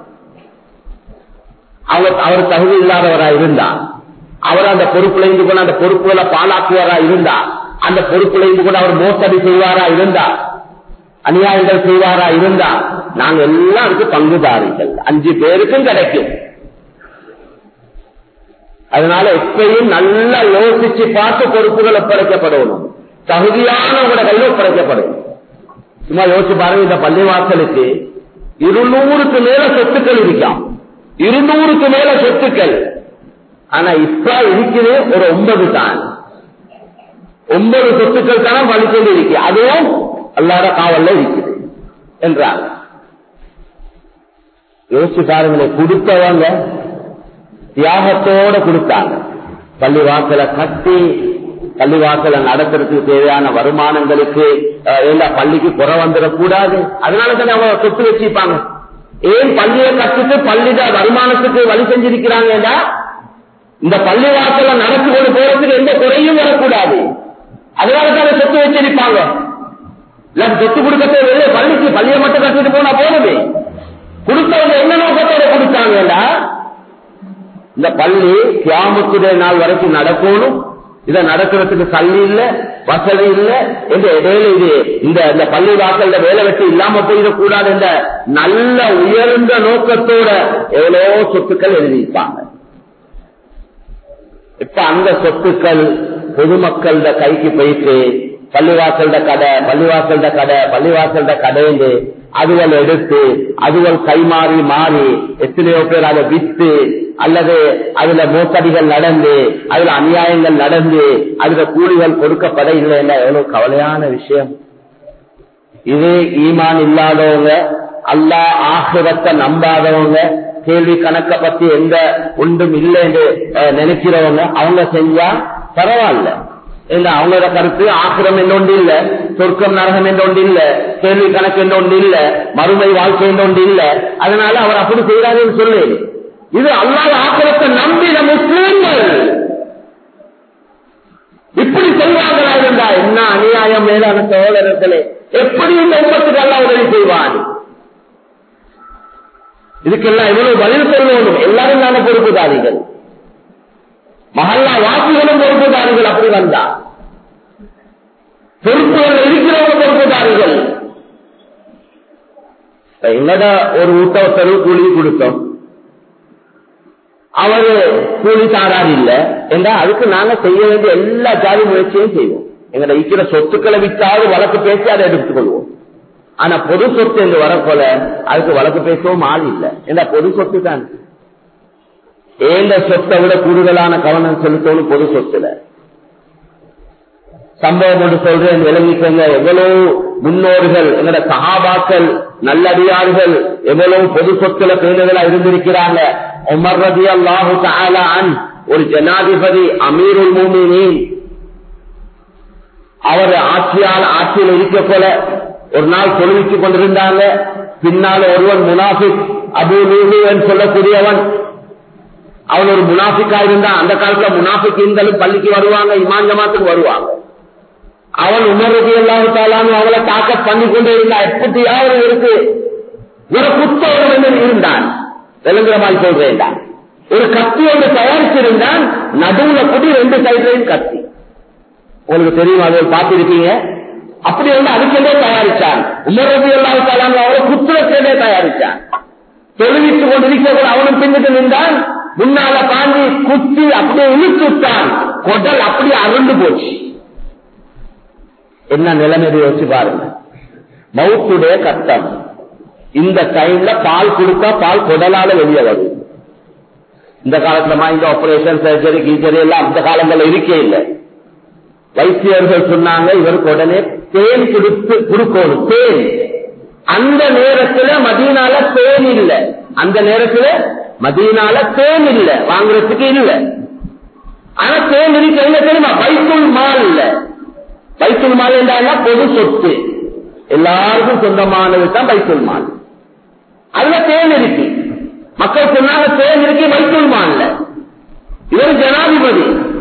Speaker 1: அவர் அவர் தகுதி இல்லாதவரா இருந்தா அவர் அந்த பொறுப்புல இருந்து கூட அந்த பொறுப்புகளை பாலாக்குவாரா இருந்தா அந்த பொறுப்புல இருந்து கூட அவர் மோசடி செய்வாரா இருந்தா அநியாயங்கள் செய்வாரா இருந்தா நாங்க எல்லாம் அதுக்கு பங்குதாரிகள் அஞ்சு பேருக்கும் கிடைக்கும் அதனால எப்பயும் நல்லா யோசிச்சு பார்த்து பொறுப்புகள் ஒப்படைக்கப்படணும் தகுதியானவங்களோட கையில் ஒப்படைக்கப்படும் சும்மா யோசிச்சு பாருங்க இந்த பள்ளிவாசலுக்கு இருநூறுக்கு மேல சொத்துக்கள் இருக்காம் இருநூறுக்கு மேல சொத்துக்கள் ஆனா இப்ப இருக்குது ஒரு ஒன்பது தான் ஒன்பது சொத்துக்கள் தானே வலிக்கொண்டு இருக்கு அதுவும் அல்லாத காவல்ல இருக்குது என்றார் யோசிச்சு பாருங்களேன் கொடுத்தவங்க தியாகத்தோட கொடுத்தாங்க பள்ளிவாசலை கட்டி பள்ளிவாசலை நடத்துறதுக்கு தேவையான வருமானங்களுக்கு எல்லா பள்ளிக்கு குறை வந்துடக்கூடாது அதனால தானே அவங்க சொத்து வச்சிருப்பாங்க ஏன் பள்ளியை கட்டிட்டு பள்ளிட வருமானத்துக்கு வழி செஞ்சிருக்கிறாங்கன்னா இந்த பள்ளிவாசலை நடத்தி கொண்டு போறதுக்கு எந்த குறையும் வரக்கூடாது அதனால தானே சொத்து வச்சிருப்பாங்க இல்ல சொத்து கொடுக்க தேவையில்லை பள்ளிக்கு பள்ளியை மட்டும் கட்டிட்டு போனா போதுமே கொடுத்தவங்க என்ன நோக்கத்தோட கொடுத்தாங்கடா இந்த பள்ளி கியாமுக்குடைய நாள் வரைக்கும் நடக்கணும் இதை நடக்கிறதுக்கு கல்வி இல்ல வசதி இல்ல என்ற இடையில இது இந்த இந்த பள்ளி வாசல்ல வேலை வெட்டி இல்லாம போயிடக்கூடாது என்ற நல்ல உயர்ந்த நோக்கத்தோட எவ்வளவோ சொத்துக்கள் எழுதியிருப்பாங்க இப்ப அந்த சொத்துக்கள் பொதுமக்கள கைக்கு போயிட்டு பள்ளிவாசல்ட கடை பள்ளிவாசல்ட கடை பள்ளிவாசல்ட கடைந்து அதுகள் எடுத்து அதுகள் கைமாறி மாறி எத்தனையோ பேர் அதை வித்து அல்லது அதுல மோசடிகள் நடந்து அதுல அநியாயங்கள் நடந்து அதுல கூலிகள் கொடுக்கப்பட இல்லைன்னா எவ்வளவு கவலையான விஷயம் இது ஈமான் இல்லாதவங்க அல்லா ஆசிரத்தை நம்பாதவங்க கேள்வி கணக்க பத்தி எந்த ஒன்றும் இல்லை என்று நினைக்கிறவங்க அவங்க செஞ்சா பரவாயில்ல இல்ல அவங்களோட கருத்து ஆசிரம் என்றொன்று இல்ல சொர்க்கம் நரகம் என்றொன்று இல்ல கேள்வி கணக்கு என்றொன்று இல்ல மறுமை வாழ்க்கை என்றொன்று இல்ல அதனால அவர் அப்படி செய்யறாருன்னு சொல்லு இது அல்லாத ஆக்கிரத்தை நம்பின முஸ்லீம்கள் இப்படி செய்வாங்களா இருந்தா என்ன அநியாயம் மேலான சகோதரர்களே எப்படி இந்த உண்மத்துக்கு அல்லா உதவி செய்வான் இதுக்கெல்லாம் இவ்வளவு பதில் சொல்லணும் எல்லாரும் தானே பொறுப்புதாரிகள் மகல்லா வாசிகளும் பொறுப்புதாரிகள் அப்படி வந்தா பொறுப்புகள் இருக்கிறவங்க பொறுப்புதாரிகள் என்னடா ஒரு ஊட்டத்தரு கூலி கொடுத்தோம் அவரு கூலி தாரார் இல்ல என்றா அதுக்கு நாங்க செய்ய வேண்டிய எல்லா ஜாதி முயற்சியும் செய்வோம் எங்களை இருக்கிற சொத்துக்களை விட்டாவது வழக்கு பேசி அதை எடுத்துக் கொள்வோம் ஆனா பொது சொத்து என்று வரப்போல அதுக்கு வழக்கு பேசவும் ஆள் இல்லை ஏன்னா பொது சொத்து தான் ஏந்த சொத்தை விட கூடுதலான கவனம் செலுத்தணும் பொது சொத்துல சம்பவம் ஒன்று சொல்றேன் விளங்கிக்கோங்க எவ்வளவு முன்னோர்கள் எங்களோட சகாபாக்கள் நல்லடியார்கள் எவ்வளவு பொது சொத்துல பேணுதலா இருந்திருக்கிறாங்க உமர் ரதி அல்லாஹு அன் ஒரு ஜனாதிபதி அமீருல் மூமினின் அவர் ஆட்சியால் ஆட்சியில் இருக்க போல ஒரு நாள் தொழுவித்துக் கொண்டிருந்தாங்க பின்னால் ஒருவன் முனாஃபிக் அபு நூஹு சொல்லக்கூடியவன் அவன் ஒரு முனாஃபிக்கா இருந்தா அந்த காலத்துல முனாஃபிக்களும் பள்ளிக்கு வருவாங்க இமான் ஜமாத்துக்கு வருவாங்க அவன் உமரதி எல்லாத்தாலும் அவளை தாக்கத் பண்ணி கொண்டே இருந்தா எப்படியாவது இருக்கு ஒரு குத்தவன் இருந்தான் விளங்குற மாதிரி சொல்றேன் ஒரு கத்தி ஒன்று தயாரிச்சிருந்தான் நடுவுல கூடி ரெண்டு சைட்லையும் கத்தி உங்களுக்கு தெரியும் அதை பார்த்திருக்கீங்க அப்படி வந்து அதுக்கெண்டே தயாரிச்சான் உமரதி எல்லாத்தாலும் அவளை குத்துவத்தே தயாரிச்சான் தொழுவித்துக் கொண்டிருக்க அவனும் பின்னுக்கு நின்றான் முன்னால பாஞ்சி குத்தி அப்படியே இழுத்து விட்டான் கொடல் அப்படியே அருண்டு போச்சு என்ன நிலைமை யோசிச்சு பாருங்க மவுத்துடைய கட்டம் இந்த டைம்ல பால் கொடுத்தா பால் குடலால வெளியே வருது இந்த காலத்துல இந்த ஆபரேஷன் சர்ஜரி கீஜரி எல்லாம் அந்த காலங்கள்ல இருக்கே இல்லை வைத்தியர்கள் சொன்னாங்க இவருக்கு உடனே தேன் கொடுத்து கொடுக்கணும் தேன் அந்த நேரத்துல மதியனால தேன் இல்லை அந்த நேரத்துல மதியனால தேன் இல்ல வாங்குறதுக்கு இல்ல ஆனா தேன் இருக்கு என்ன தெரியுமா பைத்துல் மால் இல்ல பைத்துல் மால் என்றா பொது சொத்து எல்லாருக்கும் சொந்தமானது தான் பைத்துல் மால் அதுல தேன் இருக்கு மக்கள் சொன்னாங்க தேன் இருக்கு பைத்துல் மால் இவர் ஜனாதிபதி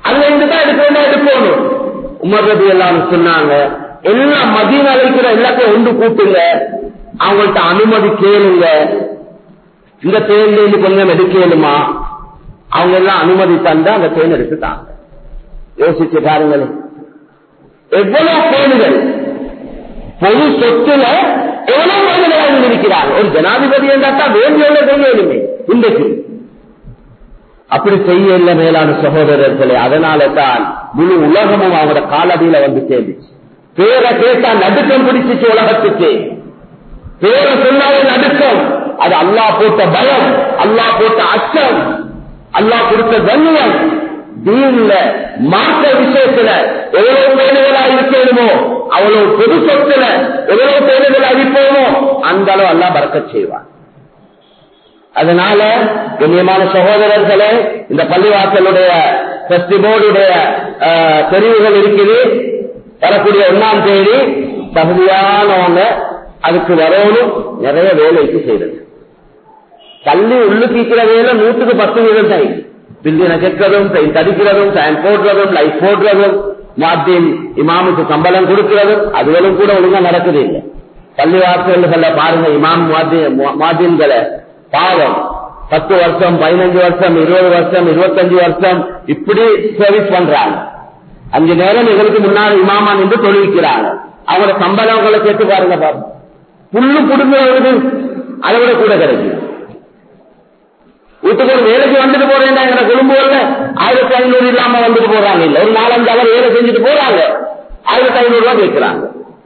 Speaker 1: அதுல இருந்து தான் எடுக்க வேண்டிய எடுக்கணும் உமர் ரபி எல்லாம் சொன்னாங்க எல்லாம் மதியம் அழைக்கிற எல்லாத்தையும் ஒன்று கூட்டுங்க அவங்கள்ட்ட அனுமதி கேளுங்க இந்த தேன்ல இருந்து கொஞ்சம் எடுக்கலுமா அவங்க எல்லாம் அனுமதி தந்தா அந்த தேன் எடுத்துட்டாங்க யோசிச்சு பாருங்களேன் எவ்வளவு தேன்கள் பொது சொத்துல எவ்வளவு மனிதர்கள் இருக்கிறாங்க ஒரு ஜனாதிபதி என்றா வேண்டிய செய்யணுமே இன்றைக்கு அப்படி செய்ய இல்லை மேலான சகோதரர்களே அதனால தான் முழு உலகமும் அவங்களோட காலடியில வந்து சேர்ந்துச்சு பேரை கேட்டா நடுக்கம் பிடிச்சிச்சு உலகத்துக்கு பேரை சொன்னாலே நடுக்கம் அது அல்லா போட்ட பயம் அல்லா போட்ட அச்சம் அல்லா கொடுத்த கண்ணியம் தீன்ல மாற்ற விஷயத்துல எவ்வளவு பேணுகளா இருக்கணுமோ அவ்வளவு பொது சொத்துல எவ்வளவு பேணுகளா இருப்போமோ அந்த அளவு அல்லா பறக்க செய்வான் அதனால கண்ணியமான சகோதரர்களே இந்த பள்ளிவாசலுடைய டெஸ்டி போர்டுடைய தெரிவுகள் இருக்குது வரக்கூடிய ஒன்னாம் தேதி தகுதியானவங்க அதுக்கு வரணும் நிறைய வேலைக்கு செய்யறது பள்ளி உள்ளுக்கிற வேலை நூற்றுக்கு பத்து வீதம் தான் பில்லின கேட்கிறதும் தடிக்கிறதும் சயன் போடுறதும் லைட் போடுறதும் மாத்தின் இமாமுக்கு சம்பளம் கொடுக்கிறதும் அதுகளும் கூட ஒழுங்கா நடக்குது இல்லை பள்ளி வாசல்களை பாருங்க இமாம் மாதின்களை பாவம் பத்து வருஷம் பதினஞ்சு வருஷம் இருபது வருஷம் இருபத்தஞ்சு வருஷம் இப்படி சர்வீஸ் பண்றாங்க அஞ்சு நேரம் எங்களுக்கு முன்னாடி இமாமா நின்று தொழுவிக்கிறாங்க அவங்களோட சம்பளங்களை கேட்டு பாருங்க பாருங்க புல்லு புடுங்க வருது அதை விட கூட கிடைக்கும் வீட்டுக்கு ஒரு வேலைக்கு வந்துட்டு போறேன் எங்க குடும்பம்ல ஆயிரத்தி ஐநூறு இல்லாம வந்துட்டு போறாங்க இல்ல ஒரு நாலஞ்சு அவர் வேலை செஞ்சுட்டு போறாங்க ஆயிரத்தி ஐநூறு ரூபாய் கேட்கிறாங்க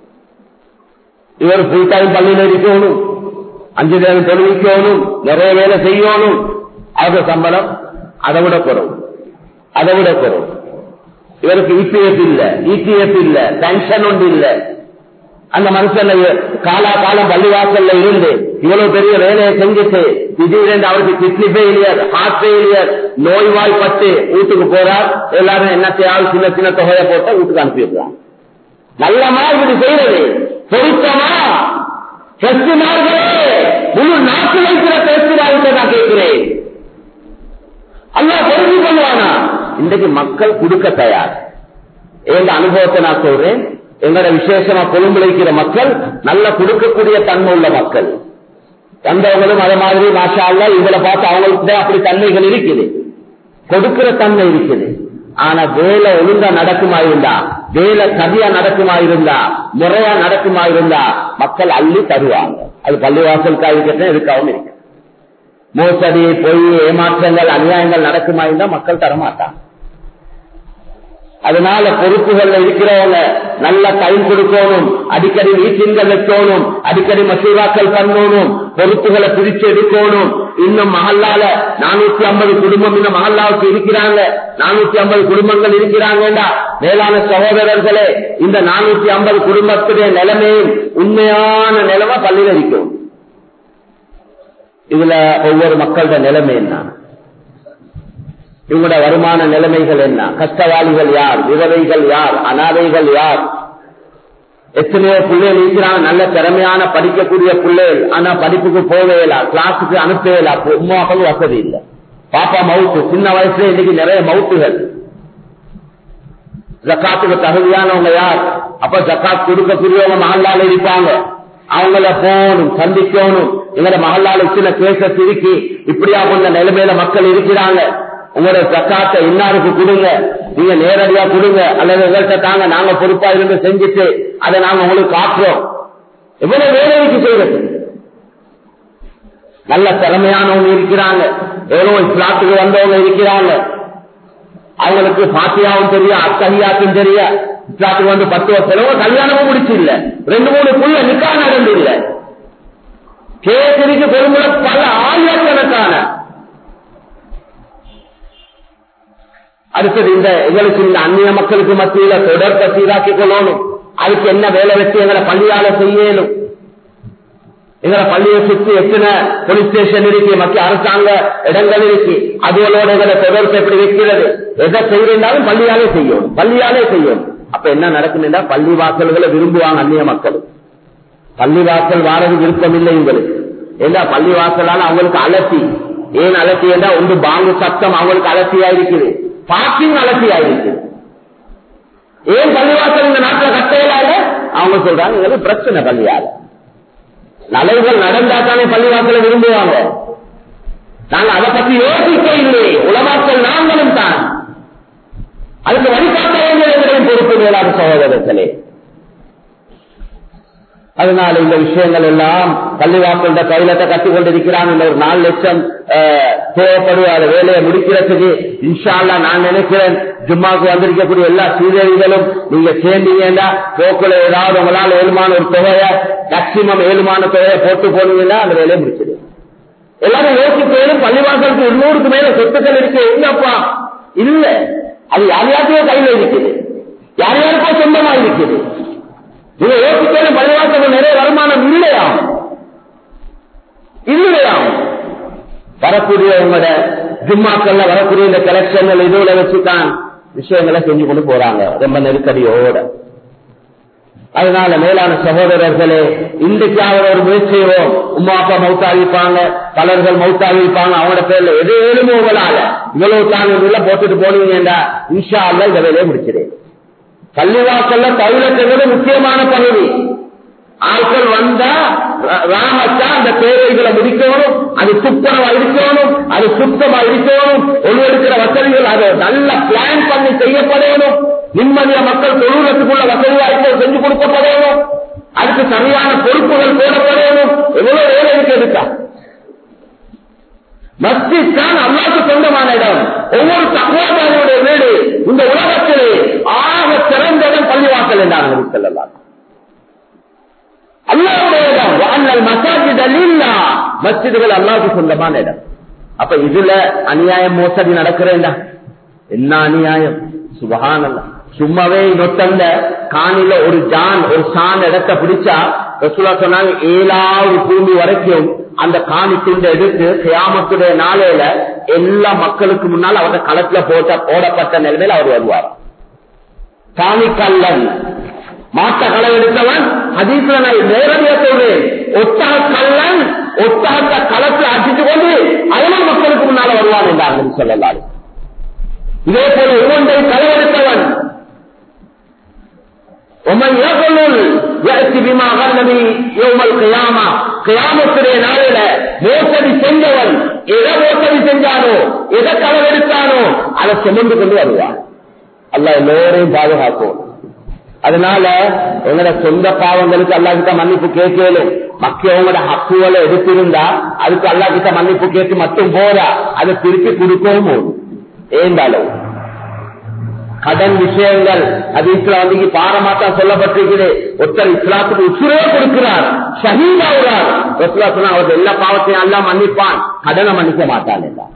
Speaker 1: இவர் ஃபுல் டைம் பள்ளியில இருக்கணும் அஞ்சு நேரம் தொழிலிக்கணும் நிறைய வேலை செய்யணும் அது சம்பளம் அதை விட குறவு அதை விட குறவு இவருக்கு இபிஎஃப் இல்ல இபிஎஃப் இல்ல பென்ஷன் ஒன்று இல்ல அந்த மனுஷன் காலா காலம் பள்ளிவாசல்ல இருந்து இவ்வளவு பெரிய வேலையை செஞ்சுட்டு திடீரென்று அவருக்கு கிட்னி ஃபெயிலியர் ஹார்ட் ஃபெயிலியர் நோய்வாய்ப்பட்டு வீட்டுக்கு போறார் எல்லாரும் என்ன செய்யாது சின்ன சின்ன தொகையை போட்டு வீட்டுக்கு அனுப்பிடுறாங்க நல்லமா இப்படி செய்யறது பொருத்தமா செஸ்டிமார்களே முழு நாட்டு வைக்கிற பேசுகிறார்கள் நான் கேட்கிறேன் அல்லா தெரிஞ்சு கொள்வானா இன்றைக்கு மக்கள் கொடுக்க தயார் எங்க அனுபவத்தை நான் சொல்றேன் எங்களோட விசேஷமா கொழும்புழைக்கிற மக்கள் நல்ல கொடுக்கக்கூடிய தன்மை உள்ள மக்கள் வந்தவங்களும் அதே மாதிரி மாஷா அல்ல இவங்களை பார்த்து அவங்களுக்கு அப்படி தன்மைகள் இருக்குது கொடுக்கிற தன்மை இருக்குது ஆனா வேலை ஒழுங்கா நடக்குமா இருந்தா வேலை சரியா நடக்குமா இருந்தா முறையா நடக்குமா இருந்தா மக்கள் அள்ளி தருவாங்க அது பள்ளிவாசலுக்காக இருக்கட்டும் எதுக்காகவும் இருக்கு மோசடி பொய் ஏமாற்றங்கள் அநியாயங்கள் நடக்குமா இருந்தா மக்கள் தரமாட்டாங்க அதனால பொறுப்புகள்ல இருக்கிறவங்க நல்ல டைம் கொடுக்கணும் அடிக்கடி மீட்டிங்கள் வைக்கணும் அடிக்கடி மசூராக்கள் பண்ணணும் பொறுப்புகளை பிரிச்சு எடுக்கணும் இன்னும் மகல்லால நானூத்தி ஐம்பது குடும்பம் இன்னும் மகல்லாவுக்கு இருக்கிறாங்க நானூத்தி ஐம்பது குடும்பங்கள் இருக்கிறாங்கடா மேலான சகோதரர்களே இந்த நானூத்தி ஐம்பது குடும்பத்துடைய நிலைமையும் உண்மையான நிலைமை பள்ளியில் இருக்கும் இதுல ஒவ்வொரு மக்களோட நிலைமை என்ன இவங்களோட வருமான நிலைமைகள் என்ன கஷ்டவாளிகள் யார் விதவைகள் யார் அனாதைகள் யார் எத்தனையோ பிள்ளைகள் இருக்கிறாங்க நல்ல திறமையான படிக்கக்கூடிய பிள்ளைகள் ஆனா படிப்புக்கு போவேலா கிளாஸுக்கு அனுப்பவேலா உமாக்கள் வசதி இல்லை பாப்பா மவுத்து சின்ன வயசுல இன்னைக்கு நிறைய மவுத்துகள் ஜக்காத்துக்கு தகுதியானவங்க யார் அப்ப ஜக்காத் கொடுக்கக்கூடியவங்க மகளால இருப்பாங்க அவங்கள போகணும் சந்திக்கணும் எங்களோட மகளால சின்ன கேச திருக்கி இப்படியா கொண்ட நிலைமையில மக்கள் இருக்கிறாங்க உங்களோட ஜக்காத்தை இன்னாருக்கு கொடுங்க நீங்க நேரடியா கொடுங்க அல்லது எங்கள்கிட்ட தாங்க நாங்க பொறுப்பா இருந்து செஞ்சுட்டு அதை நாங்க உங்களுக்கு காட்டுறோம் எவ்வளவு வேலைக்கு செய்யறது நல்ல திறமையானவங்க இருக்கிறாங்க எவ்வளவு இஸ்லாத்துக்கு வந்தவங்க இருக்கிறாங்க அவங்களுக்கு பாத்தியாவும் தெரியும் அத்தகையாக்கும் தெரியும் இஸ்லாத்துக்கு வந்து பத்து வருஷம் கல்யாணமும் முடிச்சு இல்ல ரெண்டு மூணு புள்ள நிக்கா நடந்து இல்ல கேசரிக்கு பெருமுறை பல ஆயிரக்கணக்கான அடுத்தது இந்த எங்களுக்கு இந்த அந்நிய மக்களுக்கு மத்தியில தொடர்பை சீராக்கி கொள்ளணும் அதுக்கு என்ன வேலை வச்சு எங்களை பள்ளியால செய்யணும் எங்களை பள்ளியை சுற்றி எத்தனை போலீஸ் ஸ்டேஷன் இருக்கு மத்திய அரசாங்க இடங்கள் இருக்கு அதுகளோட எங்களை தொடர்பு எப்படி வைக்கிறது எதை செய்யறாலும் பள்ளியாலே செய்யணும் பள்ளியாலே செய்யணும் அப்ப என்ன நடக்குதுன்னா பள்ளி வாசல்களை விரும்புவாங்க அந்நிய மக்கள் பள்ளி வாசல் வாரது விருப்பம் இல்லை உங்களுக்கு ஏன்னா பள்ளி வாசலால அவங்களுக்கு அலசி ஏன் அலசி என்றா ஒன்று பாங்கு சத்தம் அவங்களுக்கு அலசியா இருக்குது பார்க்கிங் அலசி ஆயிருக்கு ஏன் பள்ளிவாசல் இந்த நாட்டில் கட்டையிலால அவங்க சொல்றாங்க எங்களுக்கு பிரச்சனை பள்ளியால நலவுகள் நடந்தா தானே பள்ளிவாசலை விரும்புவாங்க நாங்க அதை பத்தி யோசிக்க இல்லை உலமாக்கள் நாங்களும் தான் அதுக்கு வழிகாட்ட வேண்டிய பொறுப்பு மேலான சகோதரர்களே அதனால இந்த விஷயங்கள் எல்லாம் பள்ளிவாசல்ட கையிலத்தை கட்டி கொண்டிருக்கிறான் இந்த ஒரு நாலு லட்சம் தேவைப்படுவ அந்த வேலையை முடிக்கிறதுக்கு இன்ஷால்லா நான் நினைக்கிறேன் ஜும்மாவுக்கு வந்திருக்கக்கூடிய எல்லா சீதேவிகளும் நீங்க சேர்ந்தீங்கன்னா போக்குல ஏதாவது உங்களால் ஏழுமான ஒரு தொகையை மேக்சிமம் ஏழுமான தொகையை போட்டு போனீங்கன்னா அந்த வேலையை முடிச்சிடு எல்லாரும் யோசிப்பேரும் பள்ளிவாசலுக்கு இருநூறுக்கு மேல சொத்துக்கள் இருக்கு எங்கப்பா இல்ல அது யார் யாருக்கோ கையில இருக்குது யார் யாருக்கோ சொந்தமா இருக்குது நீங்க யோசிக்கணும் பள்ளிவாசல் நிறைய வருமானம் இல்லையா இல்லையா வரக்கூடிய உங்களோட ஜும்மாக்கள்ல வரக்கூடிய இந்த கலெக்ஷன்கள் இதுல வச்சுதான் விஷயங்களை செஞ்சு கொண்டு போறாங்க ரொம்ப நெருக்கடியோட அதனால மேலான சகோதரர்களே இன்றைக்காவது ஒரு முயற்சியோம் உமா அப்பா மௌத்தாவிப்பாங்க பலர்கள் மௌத்தாவிப்பாங்க அவங்களோட பேர்ல எது வேணுமோ உங்களால இவ்வளவு தான் உள்ள போட்டுட்டு போனீங்கன்னா இன்ஷா அல்ல இந்த வேலையை முடிச்சிடேன் பள்ளிவாசல்ல பௌலத்துறது முக்கியமான பகுதி ஆட்கள் வந்தா ராமத்தா அந்த தேவைகளை முடிக்கணும் அது சுத்தமா இருக்கணும் அது சுத்தமா இருக்கணும் ஒழுவெடுக்கிற வசதிகள் அதை நல்ல பிளான் பண்ணி செய்யப்படணும் நிம்மதிய மக்கள் தொழிலத்துக்குள்ள வசதியா இருக்க செஞ்சு கொடுக்கப்படணும் அதுக்கு சரியான பொறுப்புகள் போடப்படணும் எவ்வளவு வேலை இருக்கு இருக்கா மஸ்ஜித் தான் அல்லாக்கு சொந்தமான இடம் ஒவ்வொரு தகவலுடைய வீடு இந்த உலகத்திலே ஆக சிறந்த இடம் பள்ளிவாசல் என்றார்கள் செல்லலாம் அல்லாவுடைய இடம் வாழ்நாள் மசாஜிதல் இல்லா மஸ்ஜிதுகள் அல்லாவுக்கு சொந்தமான இடம் அப்ப இதுல அநியாயம் மோசடி நடக்கிறேன்டா என்ன அநியாயம் சுபகானல்ல சும்மாவே நொத்தந்த காணில ஒரு ஜான் ஒரு சான் இடத்தை பிடிச்சா ரசூலா சொன்னாங்க ஏழாவது பூமி வரைக்கும் அந்த காணி துண்டை எடுத்து கியாமத்துடைய நாளையில எல்லா மக்களுக்கு முன்னால் அவருடைய களத்துல போட்ட போடப்பட்ட நிலைமையில் அவர் வருவார் காணி கல்லன் மாட்ட களை எடுத்தவன் ஹதீஸ்ல நான் நேரடியா சொல்றேன் ஒட்டக கல்லன் ஒட்டகத்தை களத்துல அடிச்சு கொண்டு அதனால் மக்களுக்கு முன்னால வருவான் என்றார்கள் சொல்லலாம் இதே போல ஒவ்வொன்றை களவெடுத்தவன் ومن يغلل يأتي بما غلل يوم القيامة கியாமத்துடைய நாளில மோசடி செஞ்சவன் எதை மோசடி செஞ்சானோ எதை களவெடுத்தானோ அதை சுமந்து கொண்டு வருவான் அல்ல எல்லோரையும் பாதுகாக்கும் அதனால எங்களோட சொந்த பாவங்களுக்கு அல்லா கிட்ட மன்னிப்பு கேட்கலும் மக்களோட ஹக்குகளை எடுத்திருந்தா அதுக்கு அல்லா கிட்ட மன்னிப்பு கேட்டு மட்டும் போதா அதை திருப்பி கொடுக்கவும் போதும் ஏந்தாலும் கடன் விஷயங்கள் அது இஸ்லாமிக்கு பாரமாத்தான் சொல்லப்பட்டிருக்கிறது ஒருத்தர் இஸ்லாத்துக்கு உசுரே கொடுக்கிறார் ஷஹீதாகிறார் ரசுலா சொன்னா அவரது எல்லா பாவத்தையும் எல்லாம் மன்னிப்பான் கடனை மன்னிக்க மாட்டான் எல்லாம்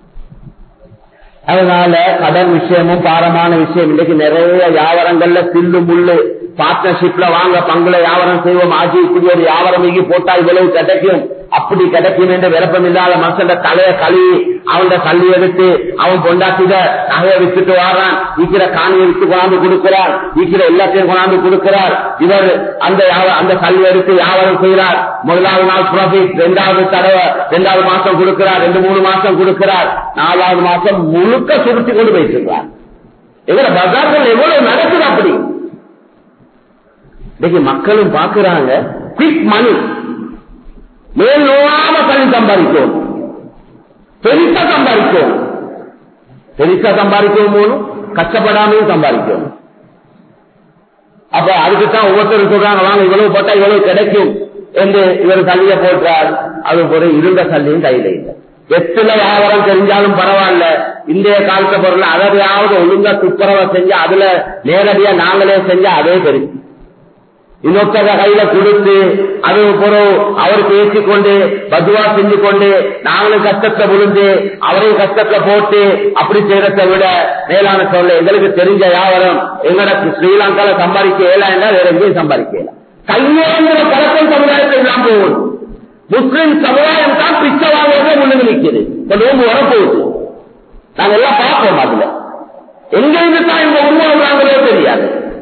Speaker 1: அதனால கடன் விஷயமும் பாரமான விஷயம் இன்னைக்கு நிறைய வியாபாரங்கள்ல சில்லு முள்ளு பார்ட்னர்ஷிப்ல வாங்க பங்குல வியாபாரம் செய்வோம் ஆஜி இப்படி ஒரு வியாபாரம் இங்கே போட்டா இவ்வளவு கிடைக்கும் அப்படி கிடைக்கும் என்று விருப்பம் இல்லாத மனுஷன் தலைய கழுவி அவன் கல்வி எடுத்து அவன் பொண்டாட்டிட நகையை வித்துட்டு வாரான் ஈக்கிற காணியை வித்து கொண்டாந்து கொடுக்கிறார் ஈக்கிற எல்லாத்தையும் கொண்டாந்து கொடுக்கிறார் இவர் அந்த அந்த கல்வி எடுத்து வியாபாரம் செய்கிறார் முதலாவது நாள் ப்ராஃபிட் ரெண்டாவது தடவை ரெண்டாவது மாசம் கொடுக்கிறார் ரெண்டு மூணு மாசம் கொடுக்கிறார் நாலாவது மாசம் முழுக்க சுருட்டி கொண்டு போயிட்டு எவ்வளவு பஜார்கள் எவ்வளவு நடக்குது அப்படி இன்னைக்கு மக்களும் பாக்குறாங்க குவிக் மணி மேல் நோயாம கல்வி சம்பாதிக்கும் பெருசா சம்பாதிக்கும் பெருசா சம்பாதிக்கவும் போதும் கஷ்டப்படாமையும் சம்பாதிக்கும் அப்ப அதுக்குத்தான் ஒவ்வொருத்தரும் சொல்றாங்க வாங்க இவ்வளவு போட்டா இவ்வளவு கிடைக்கும் என்று இவர் கல்வியை போட்டார் அது ஒரு இருந்த கல்வியும் கையில இல்லை எத்தனை வியாபாரம் தெரிஞ்சாலும் பரவாயில்ல இன்றைய காலத்தை பொருள் அதையாவது ஒழுங்கா துப்புரவா செஞ்சா அதுல நேரடியா நாங்களே செஞ்சா அதே பெருசு இன்னொருத்தர கையில கொடுத்து அது பிறகு அவர் பேசிக்கொண்டு பதுவா செஞ்சு கொண்டு நாங்களும் கஷ்டத்தை விழுந்து அவரையும் கஷ்டத்தை போட்டு அப்படி செய்யறதை விட மேலான சொல்ல எங்களுக்கு தெரிஞ்ச வியாபாரம் எங்களோட ஸ்ரீலங்கால சம்பாதிக்க இயலாம் என்றால் வேற எங்கேயும் சம்பாதிக்கலாம் கையேங்கிற பழக்கம் சமுதாயத்தில் எல்லாம் போகும் முஸ்லிம் சமுதாயம் தான் பிச்சை வாங்குறதே முன்னுக்கு நிற்குது இப்ப நோம்பு வரப்போகுது நாங்க எல்லாம் பார்ப்போம் அதுல எங்க இருந்து தான் இவங்க உருவாகுறாங்களோ தெரியாது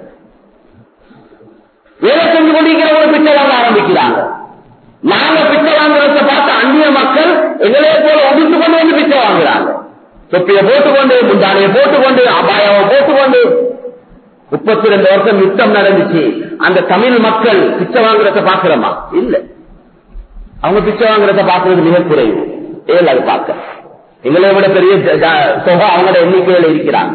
Speaker 1: வேலை செஞ்சு கொண்டிருக்கிறவங்க பிச்சை வாங்க ஆரம்பிக்கிறாங்க நாங்க பிச்சை வாங்குறத பார்த்து அந்நிய மக்கள் எங்களே போல ஒதுத்து கொண்டு வந்து பிச்சை வாங்குறாங்க தொப்பியை போட்டுக்கொண்டு முந்தானையை போட்டுக்கொண்டு அபாயாவை போட்டுக்கொண்டு முப்பத்தி ரெண்டு வருஷம் யுத்தம் நடந்துச்சு அந்த தமிழ் மக்கள் பிச்சை வாங்குறத பாக்குறோமா இல்ல அவங்க பிச்சை வாங்குறத பாக்குறது மிக குறைவு ஏழு அது பார்க்க எங்களை விட பெரிய ஜ- ஜ- தொகை அவங்களோட எண்ணிக்கையில இருக்கிறாங்க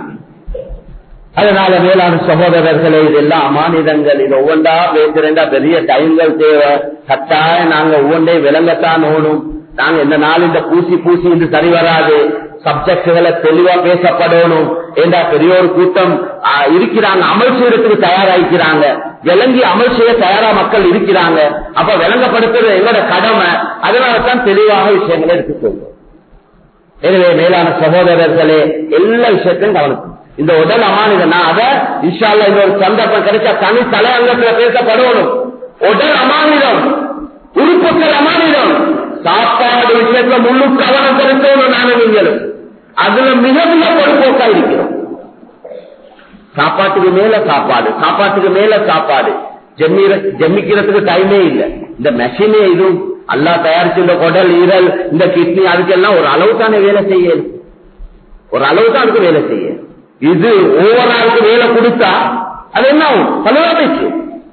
Speaker 1: அதனால மேலான சகோதரர்களே இதெல்லாம் அமானிதங்கள் இது ஒவ்வொன்றா பேசுறேன்டா பெரிய டைம்கள் தேவை கட்டாயம் நாங்க ஒவ்வொன்றே விளங்கத்தான் ஓடும் நாங்க இந்த நாள் இந்த பூசி பூசி இது சரி வராது சப்ஜெக்டுகளை தெளிவா பேசப்படணும் ஏண்டா பெரிய ஒரு கூட்டம் ஆ, இருக்கிறாங்க அமல் செய்யறதுக்கு தயாராகிறாங்க விளங்கி அமல் செய்ய தயாரா மக்கள் இருக்கிறாங்க அப்ப விளங்கப்படுத்துறது எங்களோட கடமை அதனால தான் தெளிவாக விஷயங்களை எடுத்துக் கொள்வோம் எனவே மேலான சகோதரர்களே எல்லா விஷயத்தையும் கவனிக்கும் இந்த உடல் அமானிதம் நான் அதை இன்ஷால்ல இன்னொரு சந்தர்ப்பம் கிடைச்சா தனி தலையங்கத்துல பேசப்படணும் உடல் அமானிதம் உறுப்புகள் அமானிதம் சாப்பாடு விஷயத்துல முழு கவனம் செலுத்தணும் நானும் நீங்களும் அதுல மிக மிக பொறுப்போக்கா இருக்கிறோம் சாப்பாட்டுக்கு மேல சாப்பாடு சாப்பாட்டுக்கு மேல சாப்பாடு ஜெம்மிற ஜெம்மிக்கிறதுக்கு டைமே இல்லை இந்த மெஷினே இதுவும் அல்லா தயாரிச்சு இந்த குடல் ஈரல் இந்த கிட்னி அதுக்கெல்லாம் ஒரு அளவு தானே வேலை செய்யணும் ஒரு அளவு தான் அதுக்கு வேலை செய்ய இது ஒவ்வொரு ஆளுக்கு வேலை கொடுத்தா அது என்ன ஆகும் பலவாமைக்கு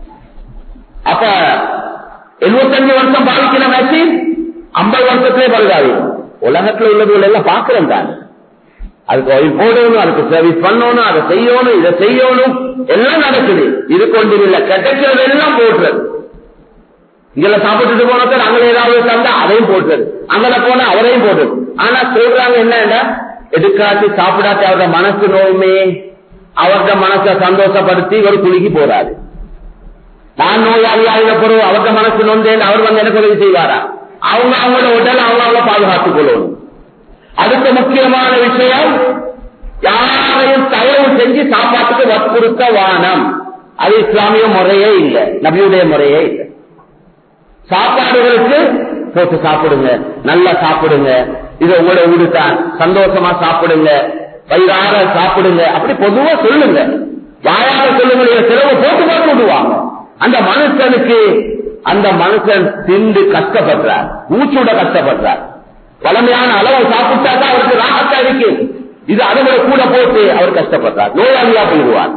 Speaker 1: அப்ப எழுபத்தஞ்சு வருஷம் பாதிக்கிற மெஷின் ஐம்பது வருஷத்திலே பழுதாவி உலகத்துல உள்ளதுகள் எல்லாம் பாக்குறேன் தான் அதுக்கு ஆயில் போடணும் அதுக்கு சர்வீஸ் பண்ணணும் அதை செய்யணும் இதை செய்யணும் எல்லாம் நடக்குது இது கொண்டு இல்ல கிடைக்கிறது எல்லாம் போடுறது இங்கல சாப்பிட்டுட்டு போனது அங்கே ஏதாவது தந்தா அதையும் போடுறது அங்கல போனா அவரையும் போடுறது ஆனா சொல்றாங்க என்னன்னா எடுக்காட்டி சாப்பிடாட்டி அவரோட மனசு நோயுமே அவரோட மனசை சந்தோஷப்படுத்தி ஒரு குளிக்கு போறாரு நான் நோயாளி ஆகின பிறகு அவரோட மனசு நொந்தேன் அவர் வந்து எனக்கு உதவி செய்வாரா அவங்க அவங்களோட உடல் அவங்க அவங்க பாதுகாத்துக் கொள்ளணும் அடுத்த முக்கியமான விஷயம் யாரையும் தயவு செஞ்சு சாப்பாட்டுக்கு வற்புறுத்த வானம் அது இஸ்லாமிய முறையே இல்லை நபியுடைய முறையே இல்லை சாப்பாடுகளுக்கு போட்டு சாப்பிடுங்க நல்லா சாப்பிடுங்க இது உங்களோட வீடு தான் சந்தோஷமா சாப்பிடுங்க வயிறார சாப்பிடுங்க அப்படி பொதுவா சொல்லுங்க வாயார சொல்லுங்க இதை செலவு போட்டு போட்டு விடுவாங்க அந்த மனுஷனுக்கு அந்த மனுஷன் திண்டு கஷ்டப்படுறார் மூச்சோட கஷ்டப்படுறார் பழமையான அளவு சாப்பிட்டா தான் அவருக்கு ராகத்தா இருக்கு இது அதை விட கூட போட்டு அவர் கஷ்டப்படுறார் நோயாளியா போயிடுவார்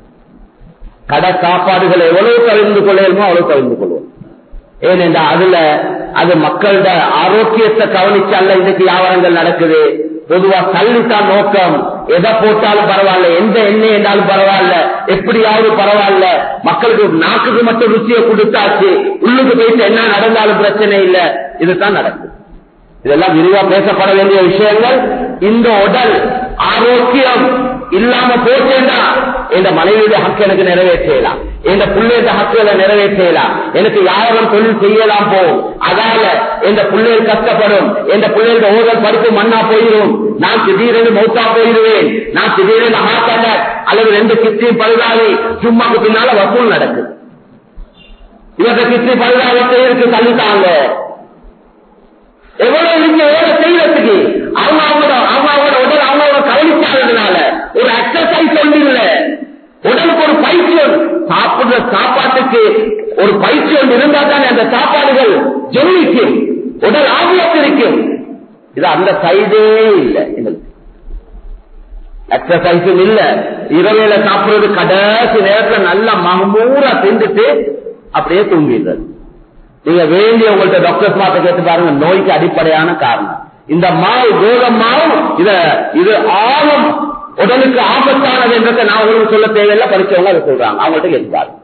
Speaker 1: கடை சாப்பாடுகளை எவ்வளவு கவிழ்ந்து கொள்ளையுமோ அவ்வளவு கவிழ்ந்து கொள்வோம் ஏனென்றா அதுல அது மக்களோட ஆரோக்கியத்தை கவனிச்சால இன்னைக்கு வியாபாரங்கள் நடக்குது பொதுவா கல்வித்தான் நோக்கம் எதை போட்டாலும் பரவாயில்ல எந்த எண்ணெய் என்றாலும் பரவாயில்ல எப்படியாவது பரவாயில்ல மக்களுக்கு நாக்குக்கு மட்டும் ருச்சியை கொடுத்தாச்சு உள்ளுக்கு போயிட்டு என்ன நடந்தாலும் பிரச்சனை இல்லை இதுதான் நடக்குது இதெல்லாம் விரிவா பேசப்பட வேண்டிய விஷயங்கள் இந்த உடல் ஆரோக்கியம் இல்லாம போச்சேன்னா இந்த மனைவியுடைய ஹக்கு எனக்கு நிறைவேற்றலாம் இந்த பிள்ளையோட ஹக்குகளை நிறைவேற்றலாம் எனக்கு யாரும் தொழில் செய்யலாம் போகும் அதால இந்த பிள்ளைகள் கஷ்டப்படும் இந்த பிள்ளைகளோட ஓதல் படிப்பு மண்ணா போயிடும் நான் திடீரென்று மௌத்தா போயிடுவேன் நான் திடீரென்று ஹார்ட் அட்டாக் அல்லது ரெண்டு கிட்னியும் பழுதாகி சும்மாக்கு பின்னால வசூல் நடக்குது இவங்க கிட்னி பழுதாகத்தை இருக்கு தள்ளிட்டாங்க எவ்வளவு நீங்க வேலை செய்யறதுக்கு அவங்க அவங்களோட அவங்க அவங்களோட உடல் அவங்க அவங்க கவனிக்காததுனால ஒரு எக்ஸசைஸ் ஒன்று இல்ல உடலுக்கு ஒரு பயிற்சியம் சாப்பிடுற சாப்பாட்டுக்கு ஒரு பயிற்சியம் இருந்தா தானே அந்த சாப்பாடுகள் ஜெயிக்கும் உடல் ஆகியத்திருக்கும் இது அந்த சைடே இல்லை எங்களுக்கு எக்ஸசைஸும் இல்ல இரவையில சாப்பிடுறது கடைசி நேரத்துல நல்ல மகமூரா திண்டுட்டு அப்படியே தூங்கிடுறது நீங்க வேண்டிய உங்கள்ட்ட டாக்டர்ஸ் மாத்த கேட்டு பாருங்க நோய்க்கு அடிப்படையான காரணம் இந்த மாவு கோலம் மாவு இத இது ஆழம் உடலுக்கு ஆபத்தானது என்றதை நான் உங்களுக்கு சொல்ல தேவையில்லை படிச்சவங்க அதை சொல்றாங்க அவங்கள்ட்ட கேட்டு பாருங்க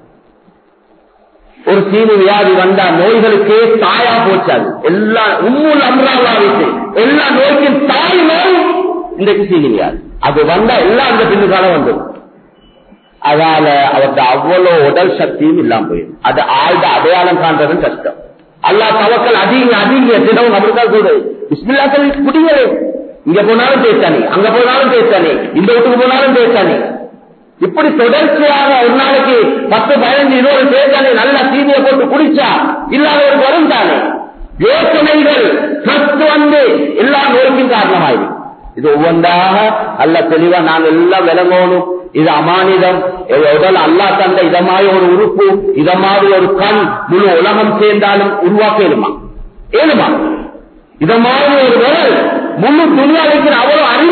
Speaker 1: ஒரு சீனி வியாதி வந்தா நோய்களுக்கே தாயா போச்சாது எல்லா உம்முல் அம்ராவாவிட்டு எல்லா நோய்க்கும் தாய் நோய் இன்றைக்கு சீனி வியாதி அது வந்தா எல்லாம் அந்த பின்னுக்கால வந்துடும் அதால அவருக்கு அவ்வளவு உடல் சக்தியும் இல்லாம போயிடும் அது ஆழ்ந்த அடையாளம் காண்றதும் கஷ்டம் அல்லா தவக்கல் அதிக அதிக தினம் அப்படித்தான் சொல்றது பிஸ்மில்லா சொல்லி குடிங்களே இங்க போனாலும் பேசானே அங்க போனாலும் பேசானே இந்த வீட்டுக்கு போனாலும் பேசானே இப்படி தொடர்ச்சியாக ஒரு நாளைக்கு பத்து பதினஞ்சு இருபது பேசானே நல்லா சீனியை போட்டு குடிச்சா இல்லாதவருக்கு வரும் தானே யோசனைகள் சத்து வந்து எல்லா நோய்க்கும் காரணமாயிடும் இது ஒவ்வொன்றாக அல்ல தெளிவா நாங்கள் எல்லாம் விளங்கணும் இது அமானிதம் உடல் அல்லா தந்த இத மாதிரி ஒரு உறுப்பு இத மாதிரி ஒரு கண் முழு உலகம் சேர்ந்தாலும் உருவாக்க ஏழுமா ஏழுமா இத மாதிரி ஒரு விரல் முழு துணியா வைக்கிற அவ்வளவு அறிவு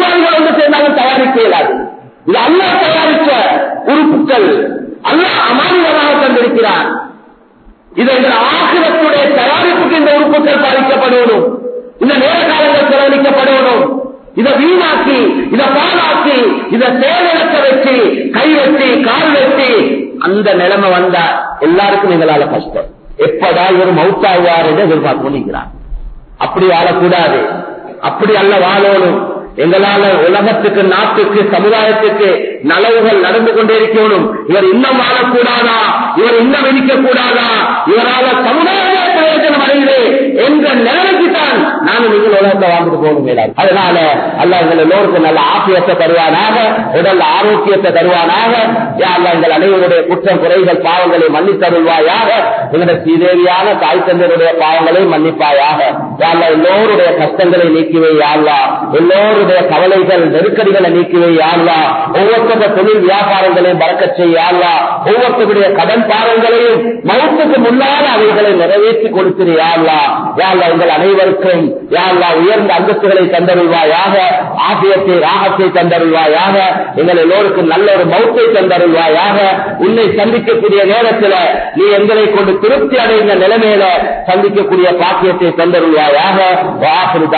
Speaker 1: அறிவாளிகள் ஒன்று சேர்ந்தாலும் தயாரிக்க இயலாது இது அல்லா தயாரித்த உறுப்புகள் அல்லாஹ் அமானிதமாக தந்திருக்கிறான் இது எங்கள் ஆசிரத்துடைய தயாரிப்புக்கு இந்த உறுப்புகள் பாதிக்கப்படணும் இந்த நேர காலங்கள் செலவழிக்கப்படணும் இதை வீணாக்கி இதை பாழாக்கி இதை செயலிழக்க வச்சு கை வச்சு கால் வச்சு அந்த நிலைமை வந்தா எல்லாருக்கும் எங்களால கஷ்டம் எப்படா இவர் மவுத்தாகுவார் என்று எதிர்பார்த்து கொண்டிருக்கிறார் அப்படி வாழக்கூடாது அப்படி அல்ல வாழணும் எங்களால உலகத்துக்கு நாட்டுக்கு சமுதாயத்துக்கு நலவுகள் நடந்து கொண்டே இருக்கணும் இவர் இன்னும் வாழக்கூடாதா இவர் இன்னும் இருக்க கூடாதா இவரால சமுதாய பிரயோஜனம் அடையுது என்ற நிலைமைக்கு தான் நானும் நீங்கள் உலகத்தை வாழ்ந்துட்டு போகணும் மேலாது அதனால அல்ல எங்கள் எல்லோருக்கும் நல்ல ஆசியத்தை தருவானாக உடல் ஆரோக்கியத்தை தருவானாக யா அல்லா எங்கள் அனைவருடைய குற்றம் குறைகள் பாவங்களை மன்னித்தருள்வாயாக எங்களுடைய ஸ்ரீதேவியான தாய் தந்தையருடைய பாவங்களை மன்னிப்பாயாக யா அல்லா எல்லோருடைய கஷ்டங்களை நீக்கிவை யாழ்லா எல்லோருடைய கவலைகள் நெருக்கடிகளை நீக்கிவை யாழ்லா ஒவ்வொருத்தருடைய தொழில் வியாபாரங்களையும் பறக்க செய்யாழ்லா ஒவ்வொருத்தருடைய கடன் பாவங்களையும் மௌத்துக்கு முன்னால் அவைகளை நிறைவேற்றி கொடுத்திரு யாழ்லா யாழ்லா எங்கள் அனைவருக்கும் யாழ்லா உயர்ந்த அந்தஸ்துகளை தந்தருள்வாயாக ஆசியத்தை ராகத்தை தந்தருள்வாயாக எங்கள் எல்லோருக்கும் நல்ல ஒரு மௌத்தை தந்தருள்வாயாக உன்னை சந்திக்கக்கூடிய நேரத்தில் நீ எங்களை கொண்டு திருப்தி அடைந்த நிலைமையில சந்திக்கக்கூடிய பாக்கியத்தை தந்தருள்வாயாக வாசல்